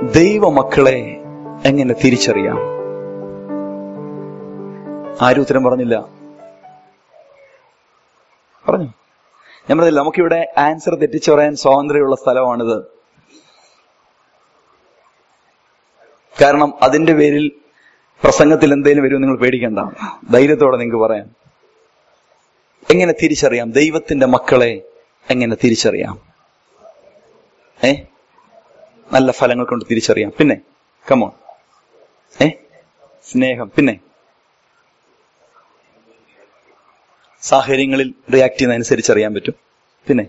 ദൈവമക്കളെ എങ്ങനെ തിരിച്ചറിയാം ആരും ഉത്തരം പറഞ്ഞില്ല പറഞ്ഞു ഞാൻ പറഞ്ഞില്ല നമുക്കിവിടെ ആൻസർ തെറ്റിച്ചു പറയാൻ സ്വാതന്ത്ര്യമുള്ള സ്ഥലമാണിത് കാരണം അതിന്റെ പേരിൽ പ്രസംഗത്തിൽ എന്തെങ്കിലും വരും നിങ്ങൾ പേടിക്കണ്ട ധൈര്യത്തോടെ നിങ്ങൾക്ക് പറയാം എങ്ങനെ തിരിച്ചറിയാം ദൈവത്തിന്റെ മക്കളെ എങ്ങനെ തിരിച്ചറിയാം ഏ നല്ല ഫലങ്ങൾ കൊണ്ട് തിരിച്ചറിയാം പിന്നെ കമോൺ ഏ സ്നേഹം പിന്നെ സാഹചര്യങ്ങളിൽ റിയാക്ട് ചെയ്യുന്നതനുസരിച്ച് അറിയാൻ പറ്റും പിന്നെ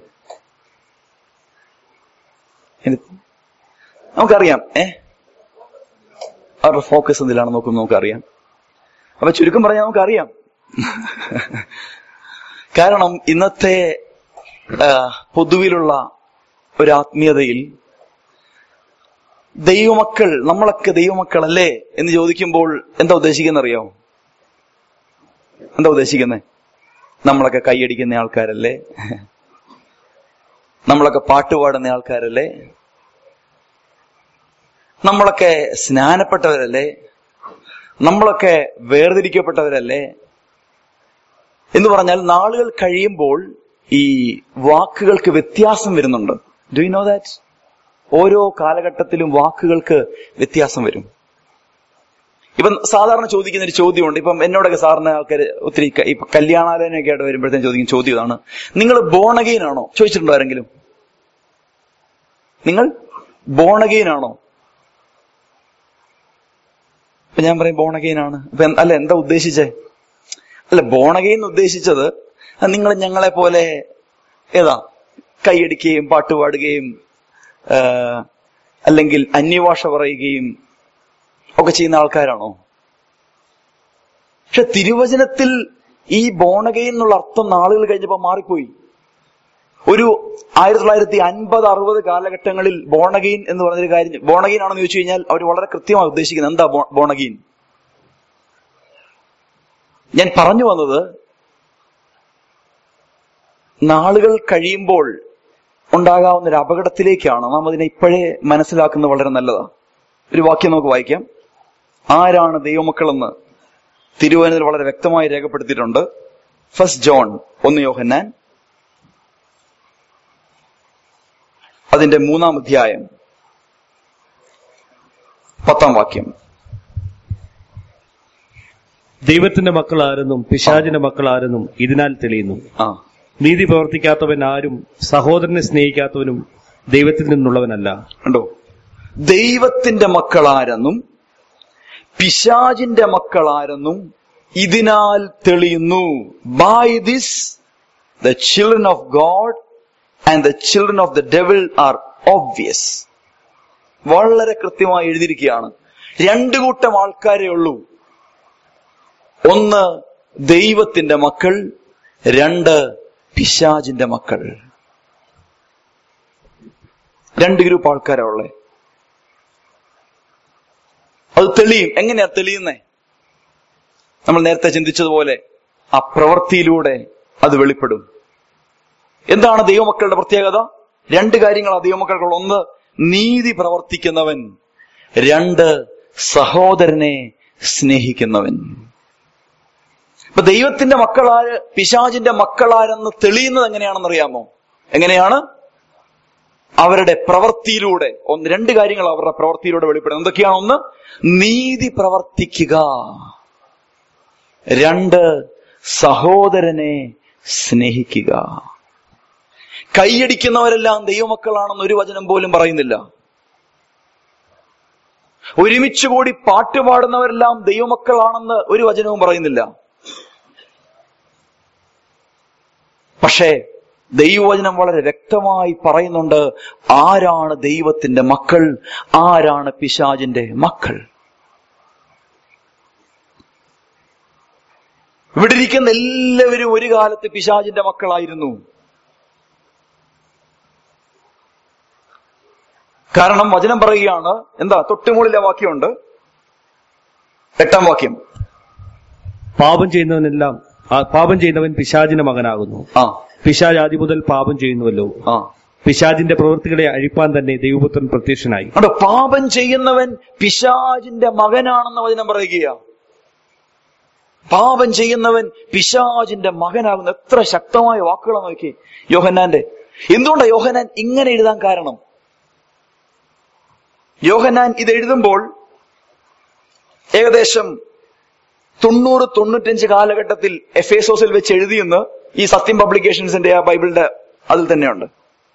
ഇനി നമുക്കറിയാം ഏ അവരുടെ ഫോക്കസ് എന്തിലാണ് നോക്കുന്നത് നമുക്കറിയാം അപ്പൊ ചുരുക്കം പറഞ്ഞാൽ നമുക്കറിയാം കാരണം ഇന്നത്തെ ആ, പൊതുവിലുള്ള ഒരു ആത്മീയതയിൽ ദൈവമക്കൾ നമ്മളൊക്കെ ദൈവമക്കളല്ലേ എന്ന് ചോദിക്കുമ്പോൾ എന്താ ഉദ്ദേശിക്കുന്ന അറിയോ എന്താ ഉദ്ദേശിക്കുന്നത് നമ്മളൊക്കെ കൈയടിക്കുന്ന ആൾക്കാരല്ലേ നമ്മളൊക്കെ പാട്ടുപാടുന്ന ആൾക്കാരല്ലേ നമ്മളൊക്കെ സ്നാനപ്പെട്ടവരല്ലേ നമ്മളൊക്കെ വേർതിരിക്കപ്പെട്ടവരല്ലേ എന്ന് പറഞ്ഞാൽ നാളുകൾ കഴിയുമ്പോൾ ഈ വാക്കുകൾക്ക് വ്യത്യാസം വരുന്നുണ്ട് ഡു യു നോ ദാറ്റ് ഓരോ കാലഘട്ടത്തിലും വാക്കുകൾക്ക് വ്യത്യാസം വരും ഇപ്പം സാധാരണ ചോദിക്കുന്ന ഒരു ചോദ്യമുണ്ട് ഇപ്പം എന്നോടൊക്കെ സാറിന് ആൾക്കാർ ഒത്തിരി ക- ഇപ്പൊ കല്യാണാലോചനയൊക്കെ ആയിട്ട് വരുമ്പോഴത്തേക്കും ചോദിക്കുന്ന ചോദ്യം ഇതാണ് നിങ്ങൾ ബോണഗെയിനാണോ ചോദിച്ചിട്ടുണ്ടോ ആരെങ്കിലും നിങ്ങൾ ബോണഗെയിനാണോ അപ്പൊ ഞാൻ പറയും ബോണഗെയിനാണ് അപ്പൊ എന്ത്- അല്ല എന്താ ഉദ്ദേശിച്ചേ അല്ല ബോണഗെയിൻ ഉദ്ദേശിച്ചത് നിങ്ങൾ ഞങ്ങളെ പോലെ ഏതാ കൈയടിക്കുകയും പാട്ടുപാടുകയും ആ, അല്ലെങ്കിൽ അന്യഭാഷ പറയുകയും ഒക്കെ ചെയ്യുന്ന ആൾക്കാരാണോ പക്ഷെ തിരുവചനത്തിൽ ഈ ബോണഗെയിൻ എന്നുള്ള അർത്ഥം നാളുകൾ കഴിഞ്ഞപ്പോ മാറിപ്പോയി ഒരു ആയിരത്തി തൊള്ളായിരത്തി അൻപത് അറുപത് കാലഘട്ടങ്ങളിൽ ബോണഗെയിൻ എന്ന് പറഞ്ഞൊരു കാര്യം ബോണഗെയിൻ ആണെന്ന് ചോദിച്ചു കഴിഞ്ഞാൽ അവർ വളരെ കൃത്യമായി ഉദ്ദേശിക്കുന്നത് എന്താ ബോ- ബോണഗെയിൻ ഞാൻ പറഞ്ഞു വന്നത് നാളുകൾ കഴിയുമ്പോൾ ഉണ്ടാകാവുന്ന ഒരു അപകടത്തിലേക്കാണ് നാം അതിനെ ഇപ്പോഴേ മനസ്സിലാക്കുന്നത് വളരെ നല്ലതാണ് ഒരു വാക്യം നമുക്ക് വായിക്കാം ആരാണ് ദൈവമക്കളെന്ന് തിരുവനന്തപുരം വളരെ വ്യക്തമായി രേഖപ്പെടുത്തിയിട്ടുണ്ട് ഫസ്റ്റ് ജോൺ ഒന്ന് യോഹന്നാൻ അതിന്റെ മൂന്നാം അധ്യായം പത്താം വാക്യം ദൈവത്തിന്റെ മക്കൾ ആരെന്നും പിശാചിന്റെ മക്കൾ ആരെന്നും ഇതിനാൽ തെളിയുന്നു ആ നീതി പ്രവർത്തിക്കാത്തവൻ ആരും സഹോദരനെ സ്നേഹിക്കാത്തവനും ദൈവത്തിൽ നിന്നുള്ളവനല്ല കണ്ടോ ദൈവത്തിന്റെ മക്കളാരെന്നും പിശാജിന്റെ മക്കളാരെന്നും ഇതിനാൽ തെളിയുന്നു by this the children of God and the children of the devil are obvious വളരെ കൃത്യമായി എഴുതിയിരിക്കുകയാണ് രണ്ടു കൂട്ടം ആൾക്കാരേ ഉള്ളൂ ഒന്ന് ദൈവത്തിന്റെ മക്കൾ രണ്ട് പിശാജിന്റെ മക്കൾ രണ്ട് ഗ്രൂപ്പ് ആൾക്കാരാ ഉള്ളേ അത് തെളിയും എങ്ങനെയാ തെളിയുന്നേ നമ്മൾ നേരത്തെ ചിന്തിച്ചതുപോലെ ആ പ്രവൃത്തിയിലൂടെ അത് വെളിപ്പെടും എന്താണ് ദൈവമക്കളുടെ പ്രത്യേകത രണ്ട് കാര്യങ്ങളാണ് ദൈവമക്കൾക്കുള്ള ഒന്ന് നീതി പ്രവർത്തിക്കുന്നവൻ രണ്ട് സഹോദരനെ സ്നേഹിക്കുന്നവൻ ഇപ്പൊ ദൈവത്തിന്റെ മക്കളാര് പിശാചിന്റെ മക്കളാരെന്ന് തെളിയുന്നത് എങ്ങനെയാണെന്ന് അറിയാമോ എങ്ങനെയാണ് അവരുടെ പ്രവൃത്തിയിലൂടെ ഒന്ന് രണ്ട് കാര്യങ്ങൾ അവരുടെ പ്രവൃത്തിയിലൂടെ വെളിപ്പെടുന്നത് എന്തൊക്കെയാണ് ഒന്ന് നീതി പ്രവർത്തിക്കുക രണ്ട് സഹോദരനെ സ്നേഹിക്കുക കൈയടിക്കുന്നവരെല്ലാം ദൈവമക്കളാണെന്ന് ഒരു വചനം പോലും പറയുന്നില്ല ഒരുമിച്ച് കൂടി പാട്ടുപാടുന്നവരെല്ലാം ദൈവമക്കളാണെന്ന് ഒരു വചനവും പറയുന്നില്ല പക്ഷേ ദൈവവചനം വളരെ വ്യക്തമായി പറയുന്നുണ്ട് ആരാണ് ദൈവത്തിന്റെ മക്കൾ ആരാണ് പിശാജിന്റെ മക്കൾ ഇവിടെ ഇരിക്കുന്ന എല്ലാവരും ഒരു കാലത്ത് പിശാജിന്റെ മക്കളായിരുന്നു കാരണം വചനം പറയുകയാണ് എന്താ തൊട്ടുമുകളിലെ വാക്യമുണ്ട് എട്ടാം വാക്യം പാപം ചെയ്യുന്നവനെല്ലാം ആ, പാപം ചെയ്യുന്നവൻ പിശാചിന്റെ മകനാകുന്നു ആ പിശാജ് ആദ്യം മുതൽ പാപം ചെയ്യുന്നുവല്ലോ ആ പിശാജിന്റെ പ്രവൃത്തികളെ അഴിപ്പാൻ തന്നെ ദൈവപുത്രൻ പ്രത്യക്ഷനായി അവിടെ പാപം ചെയ്യുന്നവൻ പിശാജിന്റെ മകനാണെന്ന് വചനം പറയുക പാപം ചെയ്യുന്നവൻ പിശാജിന്റെ മകനാകുന്ന എത്ര ശക്തമായ വാക്കുകളാണ് നോക്കി യോഹന്നാന്റെ എന്തുകൊണ്ടാണ് യോഹന്നാൻ ഇങ്ങനെ എഴുതാൻ കാരണം യോഹന്നാൻ ഇത് എഴുതുമ്പോൾ ഏകദേശം തൊണ്ണൂറ് തൊണ്ണൂറ്റഞ്ച് കാലഘട്ടത്തിൽ എഫേസോസിൽ വെച്ച് എഴുതിയെന്ന് ഈ സത്യം പബ്ലിക്കേഷൻസിന്റെ ആ ബൈബിളിന്റെ അതിൽ തന്നെയുണ്ട്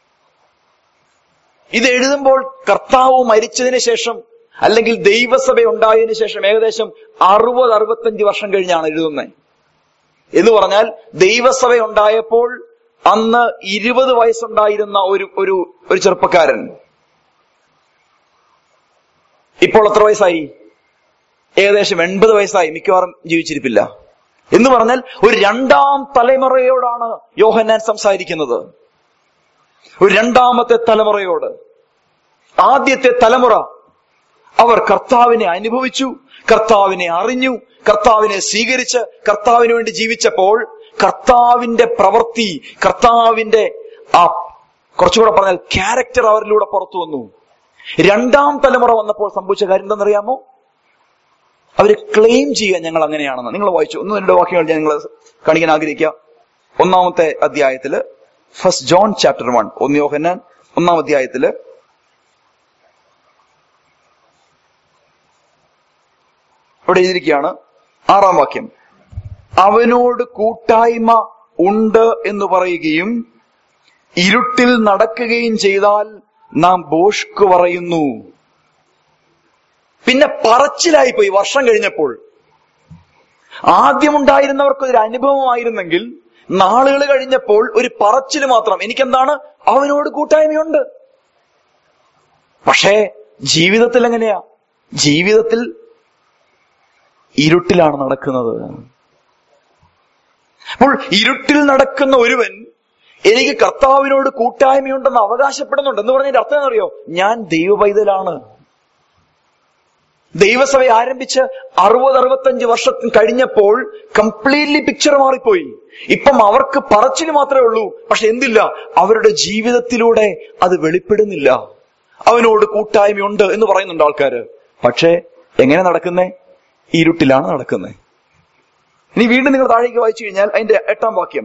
ഇത് എഴുതുമ്പോൾ കർത്താവ് മരിച്ചതിന് ശേഷം അല്ലെങ്കിൽ ദൈവസഭ ഉണ്ടായതിനു ശേഷം ഏകദേശം അറുപത് അറുപത്തഞ്ച് വർഷം കഴിഞ്ഞാണ് എഴുതുന്നത് എന്ന് പറഞ്ഞാൽ ദൈവസഭ ഉണ്ടായപ്പോൾ അന്ന് ഇരുപത് വയസ്സുണ്ടായിരുന്ന ഒരു ഒരു ഒരു ചെറുപ്പക്കാരൻ ഇപ്പോൾ എത്ര വയസ്സായി ഏകദേശം എൺപത് വയസ്സായി മിക്കവാറും ജീവിച്ചിരിപ്പില്ല എന്ന് പറഞ്ഞാൽ ഒരു രണ്ടാം തലമുറയോടാണ് യോഹന്നാൻ സംസാരിക്കുന്നത് ഒരു രണ്ടാമത്തെ തലമുറയോട് ആദ്യത്തെ തലമുറ അവർ കർത്താവിനെ അനുഭവിച്ചു കർത്താവിനെ അറിഞ്ഞു കർത്താവിനെ സ്വീകരിച്ച് കർത്താവിന് വേണ്ടി ജീവിച്ചപ്പോൾ കർത്താവിന്റെ പ്രവൃത്തി കർത്താവിന്റെ ആ കുറച്ചുകൂടെ പറഞ്ഞാൽ ക്യാരക്ടർ അവരിലൂടെ പുറത്തു വന്നു രണ്ടാം തലമുറ വന്നപ്പോൾ സംഭവിച്ച കാര്യം എന്താണെന്നറിയാമോ അവര് ക്ലെയിം ചെയ്യാൻ ഞങ്ങൾ അങ്ങനെയാണെന്ന് നിങ്ങൾ വായിച്ചു ഒന്ന് രണ്ട് വാക്യങ്ങൾ ഞാൻ നിങ്ങൾ കാണിക്കാൻ ആഗ്രഹിക്കുക ഒന്നാമത്തെ അധ്യായത്തില് ഫസ്റ്റ് ജോൺ ചാപ്റ്റർ വൺ ഒന്ന് യോഹന്നാൻ ഒന്നാം അധ്യായത്തില് അവിടെ എഴുതിയിരിക്കുകയാണ് ആറാം വാക്യം അവനോട് കൂട്ടായ്മ ഉണ്ട് എന്ന് പറയുകയും ഇരുട്ടിൽ നടക്കുകയും ചെയ്താൽ നാം ബോഷ്ക്ക് പറയുന്നു പിന്നെ പറച്ചിലായി പോയി വർഷം കഴിഞ്ഞപ്പോൾ ആദ്യമുണ്ടായിരുന്നവർക്ക് ഒരു അനുഭവമായിരുന്നെങ്കിൽ നാളുകൾ കഴിഞ്ഞപ്പോൾ ഒരു പറച്ചിൽ മാത്രം എനിക്കെന്താണ് അവനോട് കൂട്ടായ്മയുണ്ട് പക്ഷേ ജീവിതത്തിൽ എങ്ങനെയാ ജീവിതത്തിൽ ഇരുട്ടിലാണ് നടക്കുന്നത് അപ്പോൾ ഇരുട്ടിൽ നടക്കുന്ന ഒരുവൻ എനിക്ക് കർത്താവിനോട് കൂട്ടായ്മയുണ്ടെന്ന് അവകാശപ്പെടുന്നുണ്ട് എന്ന് പറഞ്ഞതിന്റെ അർത്ഥം എന്നറിയോ ഞാൻ ദൈവപൈതലാണ് ദൈവസഭ ആരംഭിച്ച് അറുപത് അറുപത്തഞ്ച് വർഷം കഴിഞ്ഞപ്പോൾ കംപ്ലീറ്റ്ലി പിക്ചർ മാറിപ്പോയി ഇപ്പം അവർക്ക് പറച്ചിൽ മാത്രമേ ഉള്ളൂ പക്ഷെ എന്തില്ല അവരുടെ ജീവിതത്തിലൂടെ അത് വെളിപ്പെടുന്നില്ല അവനോട് കൂട്ടായ്മയുണ്ട് എന്ന് പറയുന്നുണ്ട് ആൾക്കാര് പക്ഷേ എങ്ങനെ നടക്കുന്നേ ഇരുട്ടിലാണ് നടക്കുന്നത് ഇനി വീണ്ടും നിങ്ങൾ താഴേക്ക് വായിച്ചു കഴിഞ്ഞാൽ അതിന്റെ എട്ടാം വാക്യം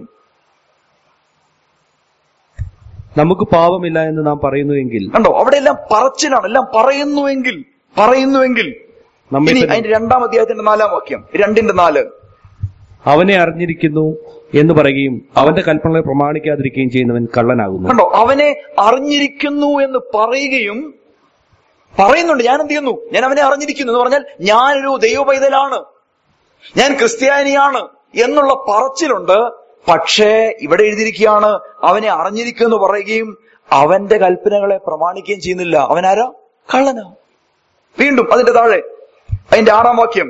നമുക്ക് പാപമില്ല എന്ന് നാം പറയുന്നുവെങ്കിൽ കണ്ടോ അവിടെ എല്ലാം പറച്ചിലാണ് എല്ലാം പറയുന്നുവെങ്കിൽ പറയുന്നുവെങ്കിൽ നമ്മെ ഇനി തന്നെ- അതിന്റെ രണ്ടാം അധ്യായത്തിന്റെ നാലാം വാക്യം രണ്ടിന്റെ നാല് അവനെ അറിഞ്ഞിരിക്കുന്നു എന്ന് പറയുകയും അവന്റെ കൽപ്പനകളെ പ്രമാണിക്കാതിരിക്കുകയും ചെയ്യുന്നവൻ കള്ളനാകുന്നു കണ്ടോ അവനെ അറിഞ്ഞിരിക്കുന്നു എന്ന് പറയുകയും പറയുന്നുണ്ട് ഞാൻ എന്ത് ചെയ്യുന്നു ഞാൻ അവനെ അറിഞ്ഞിരിക്കുന്നു എന്ന് പറഞ്ഞാൽ ഞാനൊരു ദൈവ പൈതലാണ് ഞാൻ ക്രിസ്ത്യാനിയാണ് എന്നുള്ള പറച്ചിലുണ്ട് പക്ഷേ ഇവിടെ എഴുതിയിരിക്കുകയാണ് അവനെ അറിഞ്ഞിരിക്കുന്നു എന്ന് പറയുകയും അവന്റെ കൽപ്പനകളെ പ്രമാണിക്കുകയും ചെയ്യുന്നില്ല അവനാരാ കള്ളനാ വീണ്ടും അതിന്റെ താഴെ അതിന്റെ ആറാം വാക്യം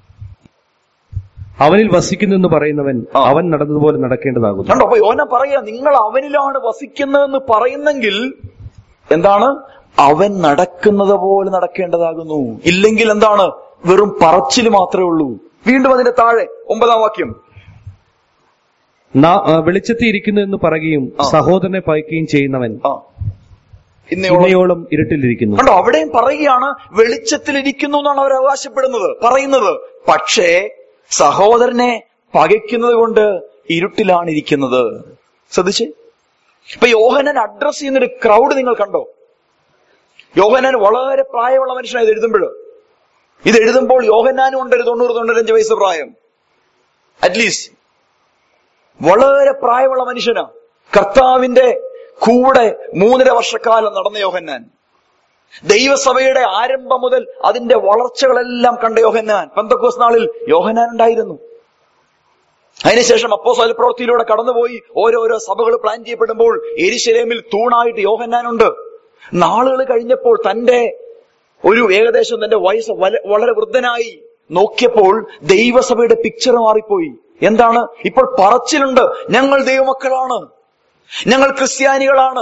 അവനിൽ വസിക്കുന്നു എന്ന് പറയുന്നവൻ ആ. അവൻ നടന്നതുപോലെ നടക്കേണ്ടതാകുന്നു കണ്ടോ അപ്പൊ യോന പറയാ നിങ്ങൾ അവനിലാണ് വസിക്കുന്നതെന്ന് പറയുന്നെങ്കിൽ എന്താണ് അവൻ നടക്കുന്നത് പോലെ നടക്കേണ്ടതാകുന്നു ഇല്ലെങ്കിൽ എന്താണ് വെറും പറച്ചിൽ മാത്രമേ ഉള്ളൂ വീണ്ടും അതിന്റെ താഴെ ഒമ്പതാം വാക്യം നാ- ആ, വെളിച്ചത്തിൽ ഇരിക്കുന്നു എന്ന് പറയുകയും ആ. സഹോദരനെ പയക്കുകയും ചെയ്യുന്നവൻ ആ ഇന്നയോളം ഇന്നയോളം ഇരുട്ടിലിരിക്കുന്നു കണ്ടോ അവിടെയും പറയുകയാണ് വെളിച്ചത്തിലിരിക്കുന്നു എന്നാണ് അവർ അവകാശപ്പെടുന്നത് പറയുന്നത് പക്ഷേ സഹോദരനെ പകയ്ക്കുന്നത് കൊണ്ട് ഇരുട്ടിലാണ് ഇരിക്കുന്നത് ശ്രദ്ധിച്ചേ ഇപ്പൊ യോഹനൻ അഡ്രസ് ചെയ്യുന്ന ഒരു ക്രൗഡ് നിങ്ങൾ കണ്ടോ യോഹനാൻ വളരെ പ്രായമുള്ള മനുഷ്യനാണ് ഇത് എഴുതുമ്പോൾ ഇത് എഴുതുമ്പോൾ യോഹനാനും ഉണ്ട് ഒരു തൊണ്ണൂറ് തൊണ്ണൂറ്റഞ്ച് വയസ്സ് പ്രായം അറ്റ്ലീസ്റ്റ് വളരെ പ്രായമുള്ള മനുഷ്യനാ കർത്താവിന്റെ കൂടെ മൂന്നര വർഷക്കാലം നടന്ന യോഹന്നാൻ ദൈവസഭയുടെ ആരംഭം മുതൽ അതിന്റെ വളർച്ചകളെല്ലാം കണ്ട യോഹന്നാൻ പന്തക്കോസ് നാളിൽ യോഹന്നാൻ ഉണ്ടായിരുന്നു അതിനുശേഷം അപ്പോ പ്രവൃത്തിയിലൂടെ കടന്നുപോയി ഓരോരോ സഭകൾ പ്ലാൻ ചെയ്യപ്പെടുമ്പോൾ എരിശിലേമിൽ തൂണായിട്ട് യോഹന്നാനുണ്ട് നാളുകൾ കഴിഞ്ഞപ്പോൾ തന്റെ ഒരു ഏകദേശം തന്റെ വയസ്സ് വല- വളരെ വൃദ്ധനായി നോക്കിയപ്പോൾ ദൈവസഭയുടെ പിക്ചർ മാറിപ്പോയി എന്താണ് ഇപ്പോൾ പറച്ചിലുണ്ട് ഞങ്ങൾ ദൈവമക്കളാണ് ഞങ്ങൾ ക്രിസ്ത്യാനികളാണ്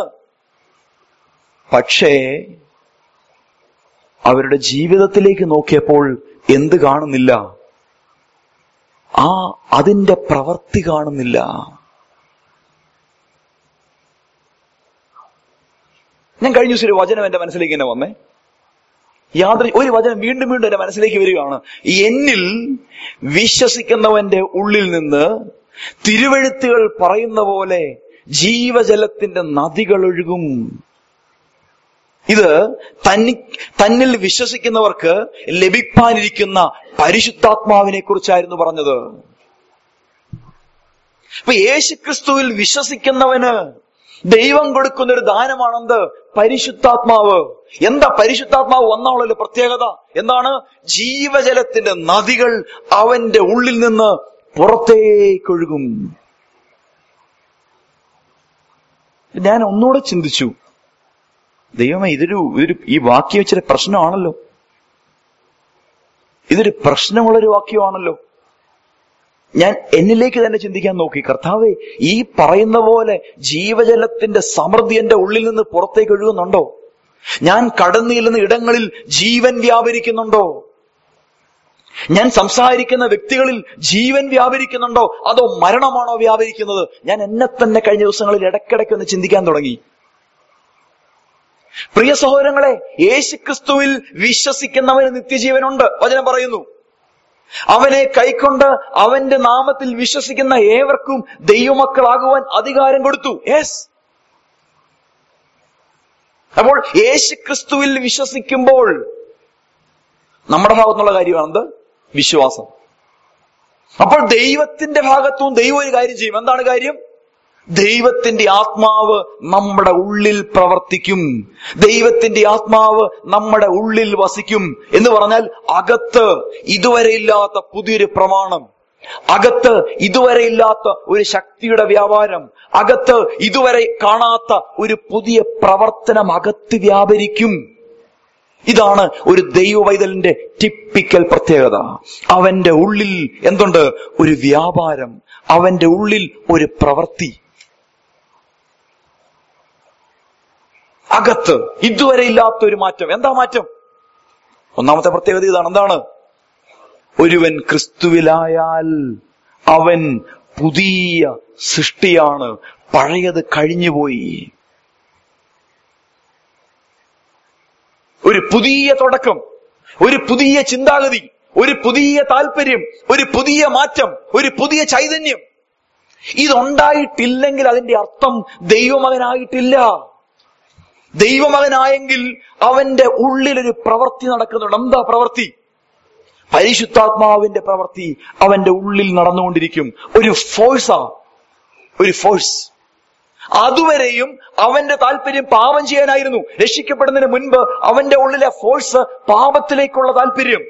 പക്ഷേ അവരുടെ ജീവിതത്തിലേക്ക് നോക്കിയപ്പോൾ എന്ത് കാണുന്നില്ല ആ അതിന്റെ പ്രവൃത്തി കാണുന്നില്ല ഞാൻ കഴിഞ്ഞ ദിവസം ഒരു വചനം എന്റെ മനസ്സിലേക്ക് ഇങ്ങനെ വന്നേ യാതൊരു ഒരു വചനം വീണ്ടും വീണ്ടും എന്റെ മനസ്സിലേക്ക് വരികയാണ് എന്നിൽ വിശ്വസിക്കുന്നവന്റെ ഉള്ളിൽ നിന്ന് തിരുവഴുത്തുകൾ പറയുന്ന പോലെ ജീവജലത്തിന്റെ നദികൾ ഒഴുകും ഇത് തന്നി തന്നിൽ വിശ്വസിക്കുന്നവർക്ക് ലഭിക്കാനിരിക്കുന്ന പരിശുദ്ധാത്മാവിനെ കുറിച്ചായിരുന്നു പറഞ്ഞത് ഇപ്പൊ യേശുക്രിസ്തുവിൽ വിശ്വസിക്കുന്നവന് ദൈവം കൊടുക്കുന്ന ഒരു ദാനമാണെന്ത് പരിശുദ്ധാത്മാവ് എന്താ പരിശുദ്ധാത്മാവ് വന്നാണല്ലോ പ്രത്യേകത എന്താണ് ജീവജലത്തിന്റെ നദികൾ അവന്റെ ഉള്ളിൽ നിന്ന് പുറത്തേക്കൊഴുകും ഞാൻ ഒന്നുകൂടെ ചിന്തിച്ചു ദൈവമേ ഇതൊരു ഇതൊരു ഈ വാക്യം വെച്ചൊരു പ്രശ്നമാണല്ലോ ഇതൊരു പ്രശ്നമുള്ളൊരു വാക്യമാണല്ലോ ഞാൻ എന്നിലേക്ക് തന്നെ ചിന്തിക്കാൻ നോക്കി കർത്താവെ ഈ പറയുന്ന പോലെ ജീവജലത്തിന്റെ സമൃദ്ധി എന്റെ ഉള്ളിൽ നിന്ന് പുറത്തേക്ക് ഒഴുകുന്നുണ്ടോ ഞാൻ കടന്നു ചെല്ലുന്ന ഇടങ്ങളിൽ ജീവൻ വ്യാപരിക്കുന്നുണ്ടോ ഞാൻ സംസാരിക്കുന്ന വ്യക്തികളിൽ ജീവൻ വ്യാപരിക്കുന്നുണ്ടോ അതോ മരണമാണോ വ്യാപരിക്കുന്നത് ഞാൻ എന്നെ തന്നെ കഴിഞ്ഞ ദിവസങ്ങളിൽ ഇടയ്ക്കിടയ്ക്ക് ഒന്ന് ചിന്തിക്കാൻ തുടങ്ങി പ്രിയ സഹോദരങ്ങളെ യേശുക്രിസ്തുവിൽ വിശ്വസിക്കുന്നവന് നിത്യജീവനുണ്ട് വചനം പറയുന്നു അവനെ കൈക്കൊണ്ട് അവന്റെ നാമത്തിൽ വിശ്വസിക്കുന്ന ഏവർക്കും ദൈവമക്കളാകുവാൻ അധികാരം കൊടുത്തു യെസ് അപ്പോൾ യേശുക്രിസ്തുവിൽ വിശ്വസിക്കുമ്പോൾ നമ്മുടെ ഭാഗത്തുനിന്നുള്ള കാര്യമാണെന്ത് വിശ്വാസം അപ്പോൾ ദൈവത്തിന്റെ ഭാഗത്തും ദൈവം ഒരു കാര്യം ചെയ്യും എന്താണ് കാര്യം ദൈവത്തിന്റെ ആത്മാവ് നമ്മുടെ ഉള്ളിൽ പ്രവർത്തിക്കും ദൈവത്തിന്റെ ആത്മാവ് നമ്മുടെ ഉള്ളിൽ വസിക്കും എന്ന് പറഞ്ഞാൽ അകത്ത് ഇതുവരെ ഇല്ലാത്ത പുതിയൊരു പ്രമാണം അകത്ത് ഇതുവരെ ഇല്ലാത്ത ഒരു ശക്തിയുടെ വ്യാപാരം അകത്ത് ഇതുവരെ കാണാത്ത ഒരു പുതിയ പ്രവർത്തനം അകത്ത് വ്യാപരിക്കും ഇതാണ് ഒരു ദൈവവൈതലിന്റെ ടിപ്പിക്കൽ പ്രത്യേകത അവന്റെ ഉള്ളിൽ എന്തുണ്ട് ഒരു വ്യാപാരം അവന്റെ ഉള്ളിൽ ഒരു പ്രവൃത്തി അകത്ത് ഇതുവരെ ഇല്ലാത്ത ഒരു മാറ്റം എന്താ മാറ്റം ഒന്നാമത്തെ പ്രത്യേകത ഇതാണ് എന്താണ് ഒരുവൻ ക്രിസ്തുവിലായാൽ അവൻ പുതിയ സൃഷ്ടിയാണ് പഴയത് കഴിഞ്ഞുപോയി ഒരു പുതിയ തുടക്കം ഒരു പുതിയ ചിന്താഗതി ഒരു പുതിയ താല്പര്യം ഒരു പുതിയ മാറ്റം ഒരു പുതിയ ചൈതന്യം ഇതുണ്ടായിട്ടില്ലെങ്കിൽ അതിന്റെ അർത്ഥം ദൈവമകനായിട്ടില്ല ദൈവമകനായെങ്കിൽ അവന്റെ ഉള്ളിലൊരു പ്രവൃത്തി നടക്കുന്നുണ്ട് എന്താ പ്രവൃത്തി പരിശുദ്ധാത്മാവിന്റെ പ്രവൃത്തി അവന്റെ ഉള്ളിൽ നടന്നുകൊണ്ടിരിക്കും ഒരു ഫോഴ്സാ ഒരു ഫോഴ്സ് അതുവരെയും അവന്റെ താല്പര്യം പാപം ചെയ്യാനായിരുന്നു രക്ഷിക്കപ്പെടുന്നതിന് മുൻപ് അവന്റെ ഉള്ളിലെ ഫോഴ്സ് പാപത്തിലേക്കുള്ള താല്പര്യം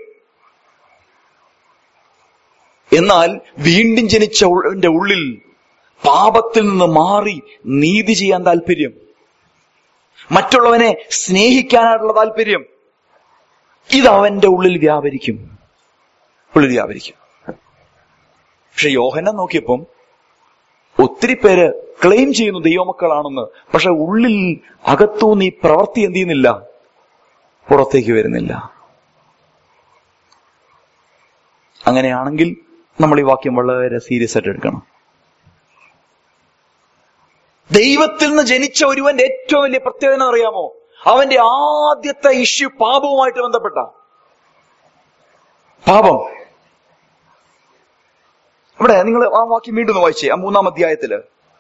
എന്നാൽ വീണ്ടും ജനിച്ച ഉള്ളവന്റെ ഉള്ളിൽ പാപത്തിൽ നിന്ന് മാറി നീതി ചെയ്യാൻ താല്പര്യം മറ്റുള്ളവനെ സ്നേഹിക്കാനായിട്ടുള്ള താല്പര്യം ഇത് അവന്റെ ഉള്ളിൽ വ്യാപരിക്കും ഉള്ളിൽ വ്യാപരിക്കും പക്ഷെ യോഹനെ നോക്കിയപ്പം ഒത്തിരി പേര് ക്ലെയിം ചെയ്യുന്നു ദൈവമക്കളാണെന്ന് പക്ഷെ ഉള്ളിൽ അകത്തുനിന്ന് ഈ പ്രവൃത്തി എന്ത് ചെയ്യുന്നില്ല പുറത്തേക്ക് വരുന്നില്ല അങ്ങനെയാണെങ്കിൽ നമ്മൾ ഈ വാക്യം വളരെ സീരിയസ് ആയിട്ട് എടുക്കണം ദൈവത്തിൽ നിന്ന് ജനിച്ച ഒരുവന്റെ ഏറ്റവും വലിയ പ്രത്യേകത എന്ന് അറിയാമോ അവന്റെ ആദ്യത്തെ ഇഷ്യൂ പാപവുമായിട്ട് ബന്ധപ്പെട്ട പാപം ഇവിടെ നിങ്ങൾ ആ വാക്യം വീണ്ടും ഒന്ന് വായിച്ചേ ആ മൂന്നാം അധ്യായത്തില്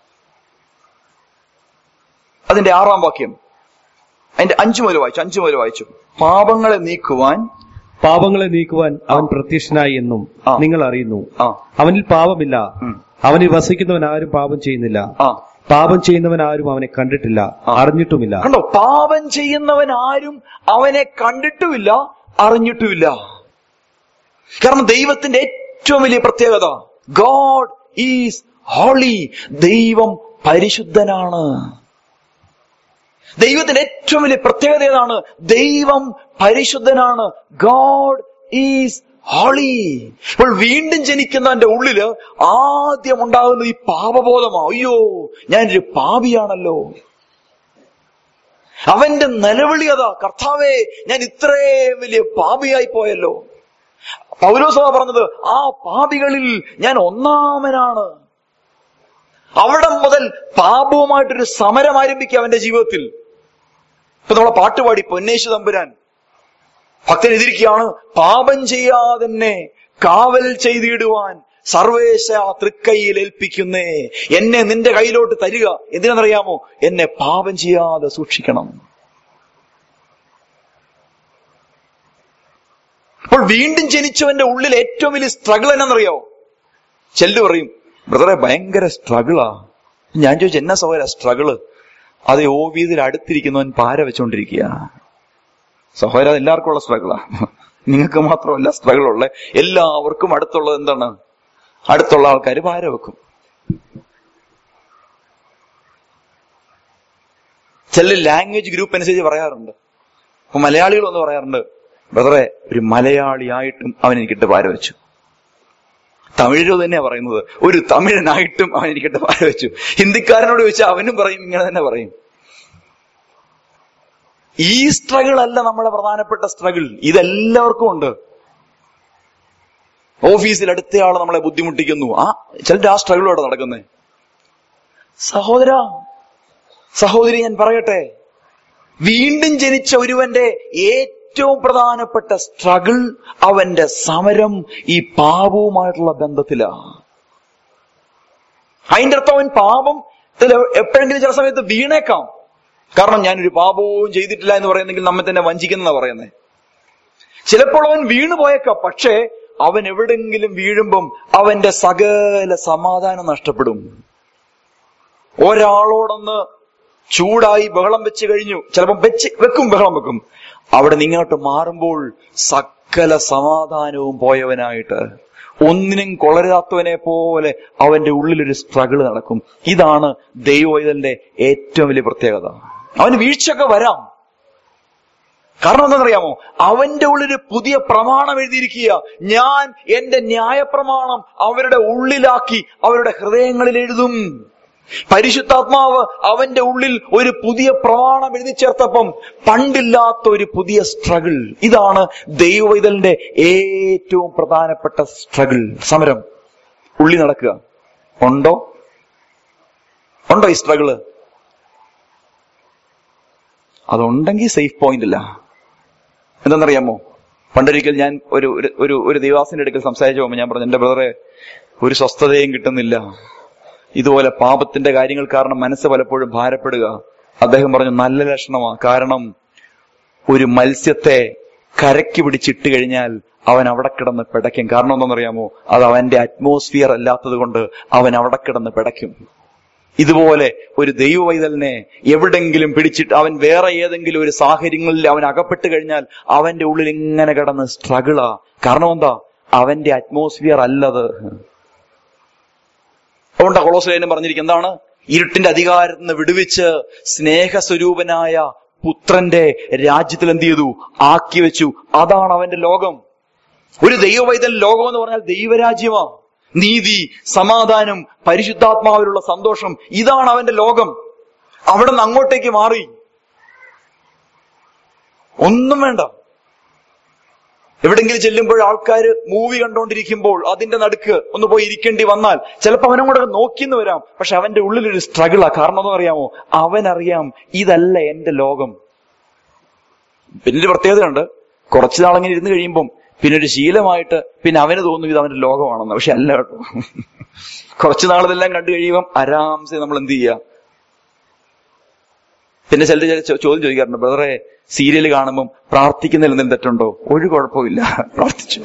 അതിന്റെ ആറാം വാക്യം അതിന്റെ അഞ്ചു മുതൽ വായിച്ചു അഞ്ചു മുതൽ വായിച്ചു പാപങ്ങളെ നീക്കുവാൻ പാപങ്ങളെ നീക്കുവാൻ അവൻ പ്രത്യക്ഷനായി എന്നും ആ. നിങ്ങൾ അറിയുന്നു ആ അവനിൽ പാപമില്ല ഉം. അവനിൽ വസിക്കുന്നവൻ ആരും പാപം ചെയ്യുന്നില്ല ആ പാപം ചെയ്യുന്നവൻ ആരും അവനെ കണ്ടിട്ടില്ല ആ. അറിഞ്ഞിട്ടുമില്ല കണ്ടോ പാപം ചെയ്യുന്നവൻ ആരും അവനെ കണ്ടിട്ടുമില്ല അറിഞ്ഞിട്ടുമില്ല കാരണം ദൈവത്തിന്റെ ഏറ്റവും വലിയ പ്രത്യേകത ഗോഡ് ഈസ് ഹോളി ദൈവം പരിശുദ്ധനാണ് ദൈവത്തിന്റെ ഏറ്റവും വലിയ പ്രത്യേകത ഏതാണ് ദൈവം പരിശുദ്ധനാണ് ഗോഡ് ഈസ് ഹോളി ഇപ്പോൾ വീണ്ടും ജനിക്കുന്നവന്റെ ഉള്ളില് ആദ്യം ഉണ്ടാകുന്നത് ഈ പാപബോധമാ അയ്യോ ഞാനൊരു പാപിയാണല്ലോ അവന്റെ നിലവിളി അതാ കർത്താവേ ഞാൻ ഇത്രയും വലിയ പാപിയായി പോയല്ലോ പൗലോസഭ പറഞ്ഞത് ആ പാപികളിൽ ഞാൻ ഒന്നാമനാണ് അവിടെ മുതൽ പാപവുമായിട്ടൊരു സമരം ആരംഭിക്കുക അവന്റെ ജീവിതത്തിൽ ഇപ്പൊ നമ്മളെ പാട്ടുപാടി പൊന്നേശു തമ്പുരാൻ ഭക്തൻ എതിരിക്കുകയാണ് പാപം ചെയ്യാതെ കാവൽ ചെയ്തിടുവാൻ സർവേശ തൃക്കൈയിൽ ഏൽപ്പിക്കുന്നേ എന്നെ നിന്റെ കയ്യിലോട്ട് തരിക എന്തിനെന്നറിയാമോ എന്നെ പാപം ചെയ്യാതെ സൂക്ഷിക്കണം അപ്പോൾ വീണ്ടും ജനിച്ചവന്റെ ഉള്ളിൽ ഏറ്റവും വലിയ സ്ട്രഗിൾ എന്നറിയോ ചെല്ലു പറയും ബ്രദറെ ഭയങ്കര സ്ട്രഗിളാ ഞാൻ ചോദിച്ചു എന്നാ സഹോദര സ്ട്രഗിള് അത് ഓവിയതിൽ അടുത്തിരിക്കുന്നവൻ പാര വെച്ചോണ്ടിരിക്കുക സഹോദര അത് എല്ലാവർക്കും ഉള്ള സ്ട്രഗിളാ നിങ്ങൾക്ക് മാത്രമല്ല സ്ട്രഗിൾ ഉള്ള എല്ലാവർക്കും അടുത്തുള്ളത് എന്താണ് അടുത്തുള്ള ആൾക്കാർ പാര വെക്കും ചില ലാംഗ്വേജ് ഗ്രൂപ്പ് അനുസരിച്ച് പറയാറുണ്ട് അപ്പൊ മലയാളികൾ ഒന്ന് പറയാറുണ്ട് ബ്രദറെ ഒരു മലയാളിയായിട്ടും അവൻ എനിക്കിട്ട് പാര വെച്ചു തമിഴിലോ തന്നെയാ പറയുന്നത് ഒരു തമിഴനായിട്ടും അവൻ എനിക്കിട്ട് പാര വെച്ചു ഹിന്ദിക്കാരനോട് ചോദിച്ചാൽ അവനും പറയും ഇങ്ങനെ തന്നെ പറയും ഈ സ്ട്രഗിൾ അല്ല നമ്മുടെ പ്രധാനപ്പെട്ട സ്ട്രഗിൾ ഇതെല്ലാവർക്കും ഉണ്ട് ഓഫീസിൽ അടുത്തയാൾ നമ്മളെ ബുദ്ധിമുട്ടിക്കുന്നു ആ ചിലർ ആ സ്ട്രഗിളോടെ നടക്കുന്നേ സഹോദര സഹോദരി ഞാൻ പറയട്ടെ വീണ്ടും ജനിച്ച ഒരുവന്റെ ഏറ്റവും പ്രധാനപ്പെട്ട സ്ട്രഗിൾ അവന്റെ സമരം ഈ പാപവുമായിട്ടുള്ള ബന്ധത്തിലാ അതിന്റെ അർത്ഥം അവൻ പാപം എപ്പോഴെങ്കിലും ചില സമയത്ത് വീണേക്കാം കാരണം ഞാനൊരു പാപവും ചെയ്തിട്ടില്ല എന്ന് പറയുന്നെങ്കിൽ നമ്മെ തന്നെ വഞ്ചിക്കുന്ന പറയുന്നത് ചിലപ്പോൾ അവൻ വീണു പോയേക്കാം പക്ഷേ അവൻ എവിടെങ്കിലും വീഴുമ്പം അവന്റെ സകല സമാധാനം നഷ്ടപ്പെടും ഒരാളോടൊന്ന് ചൂടായി ബഹളം വെച്ച് കഴിഞ്ഞു ചിലപ്പം വെച്ച് വെക്കും ബഹളം വെക്കും അവിടെ നിങ്ങോട്ട് മാറുമ്പോൾ സകല സമാധാനവും പോയവനായിട്ട് ഒന്നിനും കൊളരാത്തവനെ പോലെ അവന്റെ ഉള്ളിലൊരു സ്ട്രഗിൾ നടക്കും ഇതാണ് ദൈവവൈതലിന്റെ ഏറ്റവും വലിയ പ്രത്യേകത അവന് വീഴ്ചയൊക്കെ വരാം കാരണം എന്താണെന്നറിയാമോ അവന്റെ ഉള്ളിൽ പുതിയ പ്രമാണം എഴുതിയിരിക്കുക ഞാൻ എന്റെ ന്യായപ്രമാണം അവരുടെ ഉള്ളിലാക്കി അവരുടെ ഹൃദയങ്ങളിൽ എഴുതും പരിശുദ്ധാത്മാവ് അവന്റെ ഉള്ളിൽ ഒരു പുതിയ പ്രമാണം എഴുതി ചേർത്തപ്പം പണ്ടില്ലാത്ത ഒരു പുതിയ സ്ട്രഗിൾ ഇതാണ് ദൈവവൈതലിന്റെ ഏറ്റവും പ്രധാനപ്പെട്ട സ്ട്രഗിൾ സമരം ഉള്ളി നടക്കുക ഉണ്ടോ ഉണ്ടോ ഈ സ്ട്രഗിള് അതുണ്ടെങ്കിൽ സേഫ് പോയിന്റ് ഇല്ല എന്തെന്നറിയാമോ പണ്ടൊരിക്കൽ ഞാൻ ഒരു ഒരു- ഒരു ഒരു ദൈവാസിന്റെ അടുക്കൽ സംസാരിച്ചു പോകുമ്പോൾ ഞാൻ പറഞ്ഞു എന്റെ ബ്രദറെ ഒരു സ്വസ്ഥതയും കിട്ടുന്നില്ല ഇതുപോലെ പാപത്തിന്റെ കാര്യങ്ങൾ കാരണം മനസ്സ് പലപ്പോഴും ഭാരപ്പെടുക അദ്ദേഹം പറഞ്ഞു നല്ല ലക്ഷണമാ കാരണം ഒരു മത്സ്യത്തെ കരയ്ക്ക് പിടിച്ചിട്ട് കഴിഞ്ഞാൽ അവൻ അവിടെ കിടന്ന് പിടയ്ക്കും കാരണം എന്താണെന്നറിയാമോ അത് അവന്റെ അറ്റ്മോസ്ഫിയർ അല്ലാത്തത് കൊണ്ട് അവൻ അവിടെ കിടന്ന് പിടയ്ക്കും ഇതുപോലെ ഒരു ദൈവവൈതലിനെ എവിടെങ്കിലും പിടിച്ചിട്ട് അവൻ വേറെ ഏതെങ്കിലും ഒരു സാഹചര്യങ്ങളിൽ അവൻ അകപ്പെട്ട് കഴിഞ്ഞാൽ അവന്റെ ഉള്ളിൽ ഇങ്ങനെ കിടന്ന് സ്ട്രഗിളാ കാരണം എന്താ അവന്റെ അറ്റ്മോസ്ഫിയർ അല്ലത് അതുകൊണ്ട് കൊളോസ്ലേനും പറഞ്ഞിരിക്കും എന്താണ് ഇരുട്ടിന്റെ അധികാരത്തിൽ നിന്ന് വിടുവിച്ച് സ്നേഹസ്വരൂപനായ പുത്രന്റെ രാജ്യത്തിൽ എന്ത് ചെയ്തു ആക്കി വെച്ചു അതാണ് അവന്റെ ലോകം ഒരു ദൈവവൈതൽ ലോകം എന്ന് പറഞ്ഞാൽ ദൈവരാജ്യമാ നീതി സമാധാനം പരിശുദ്ധാത്മാവിലുള്ള സന്തോഷം ഇതാണ് അവന്റെ ലോകം അവിടെ നിന്ന് അങ്ങോട്ടേക്ക് മാറി ഒന്നും വേണ്ട എവിടെങ്കിലും ചെല്ലുമ്പോൾ ആൾക്കാർ മൂവി കണ്ടോണ്ടിരിക്കുമ്പോൾ അതിന്റെ നടുക്ക് ഒന്ന് പോയി ഇരിക്കേണ്ടി വന്നാൽ ചിലപ്പോൾ അവനും കൂടെ നോക്കിന്ന് വരാം പക്ഷെ അവന്റെ ഉള്ളിലൊരു സ്ട്രഗിളാ കാരണം എന്ന് അറിയാമോ അവനറിയാം ഇതല്ല എന്റെ ലോകം പിന്നെ ഒരു പ്രത്യേകതയുണ്ട് കുറച്ചു നാളങ്ങനെ ഇരുന്ന് കഴിയുമ്പം പിന്നെ ഒരു ശീലമായിട്ട് പിന്നെ അവന് തോന്നും ഇത് അവന്റെ ലോകമാണെന്ന് പക്ഷെ അല്ല കേട്ടോ കുറച്ചു നാളിതെല്ലാം കണ്ടു കഴിയുമ്പം ആരാംസെ നമ്മൾ എന്ത് ചെയ്യുക പിന്നെ ചിലർ ചില ചോ- ചോദ്യം ചോദിക്കാറുണ്ട് ബ്രദറെ സീരിയൽ കാണുമ്പം പ്രാർത്ഥിക്കുന്നതിൽ എന്തെങ്കിലും തെറ്റുണ്ടോ ഒരു കുഴപ്പമില്ല പ്രാർത്ഥിച്ചു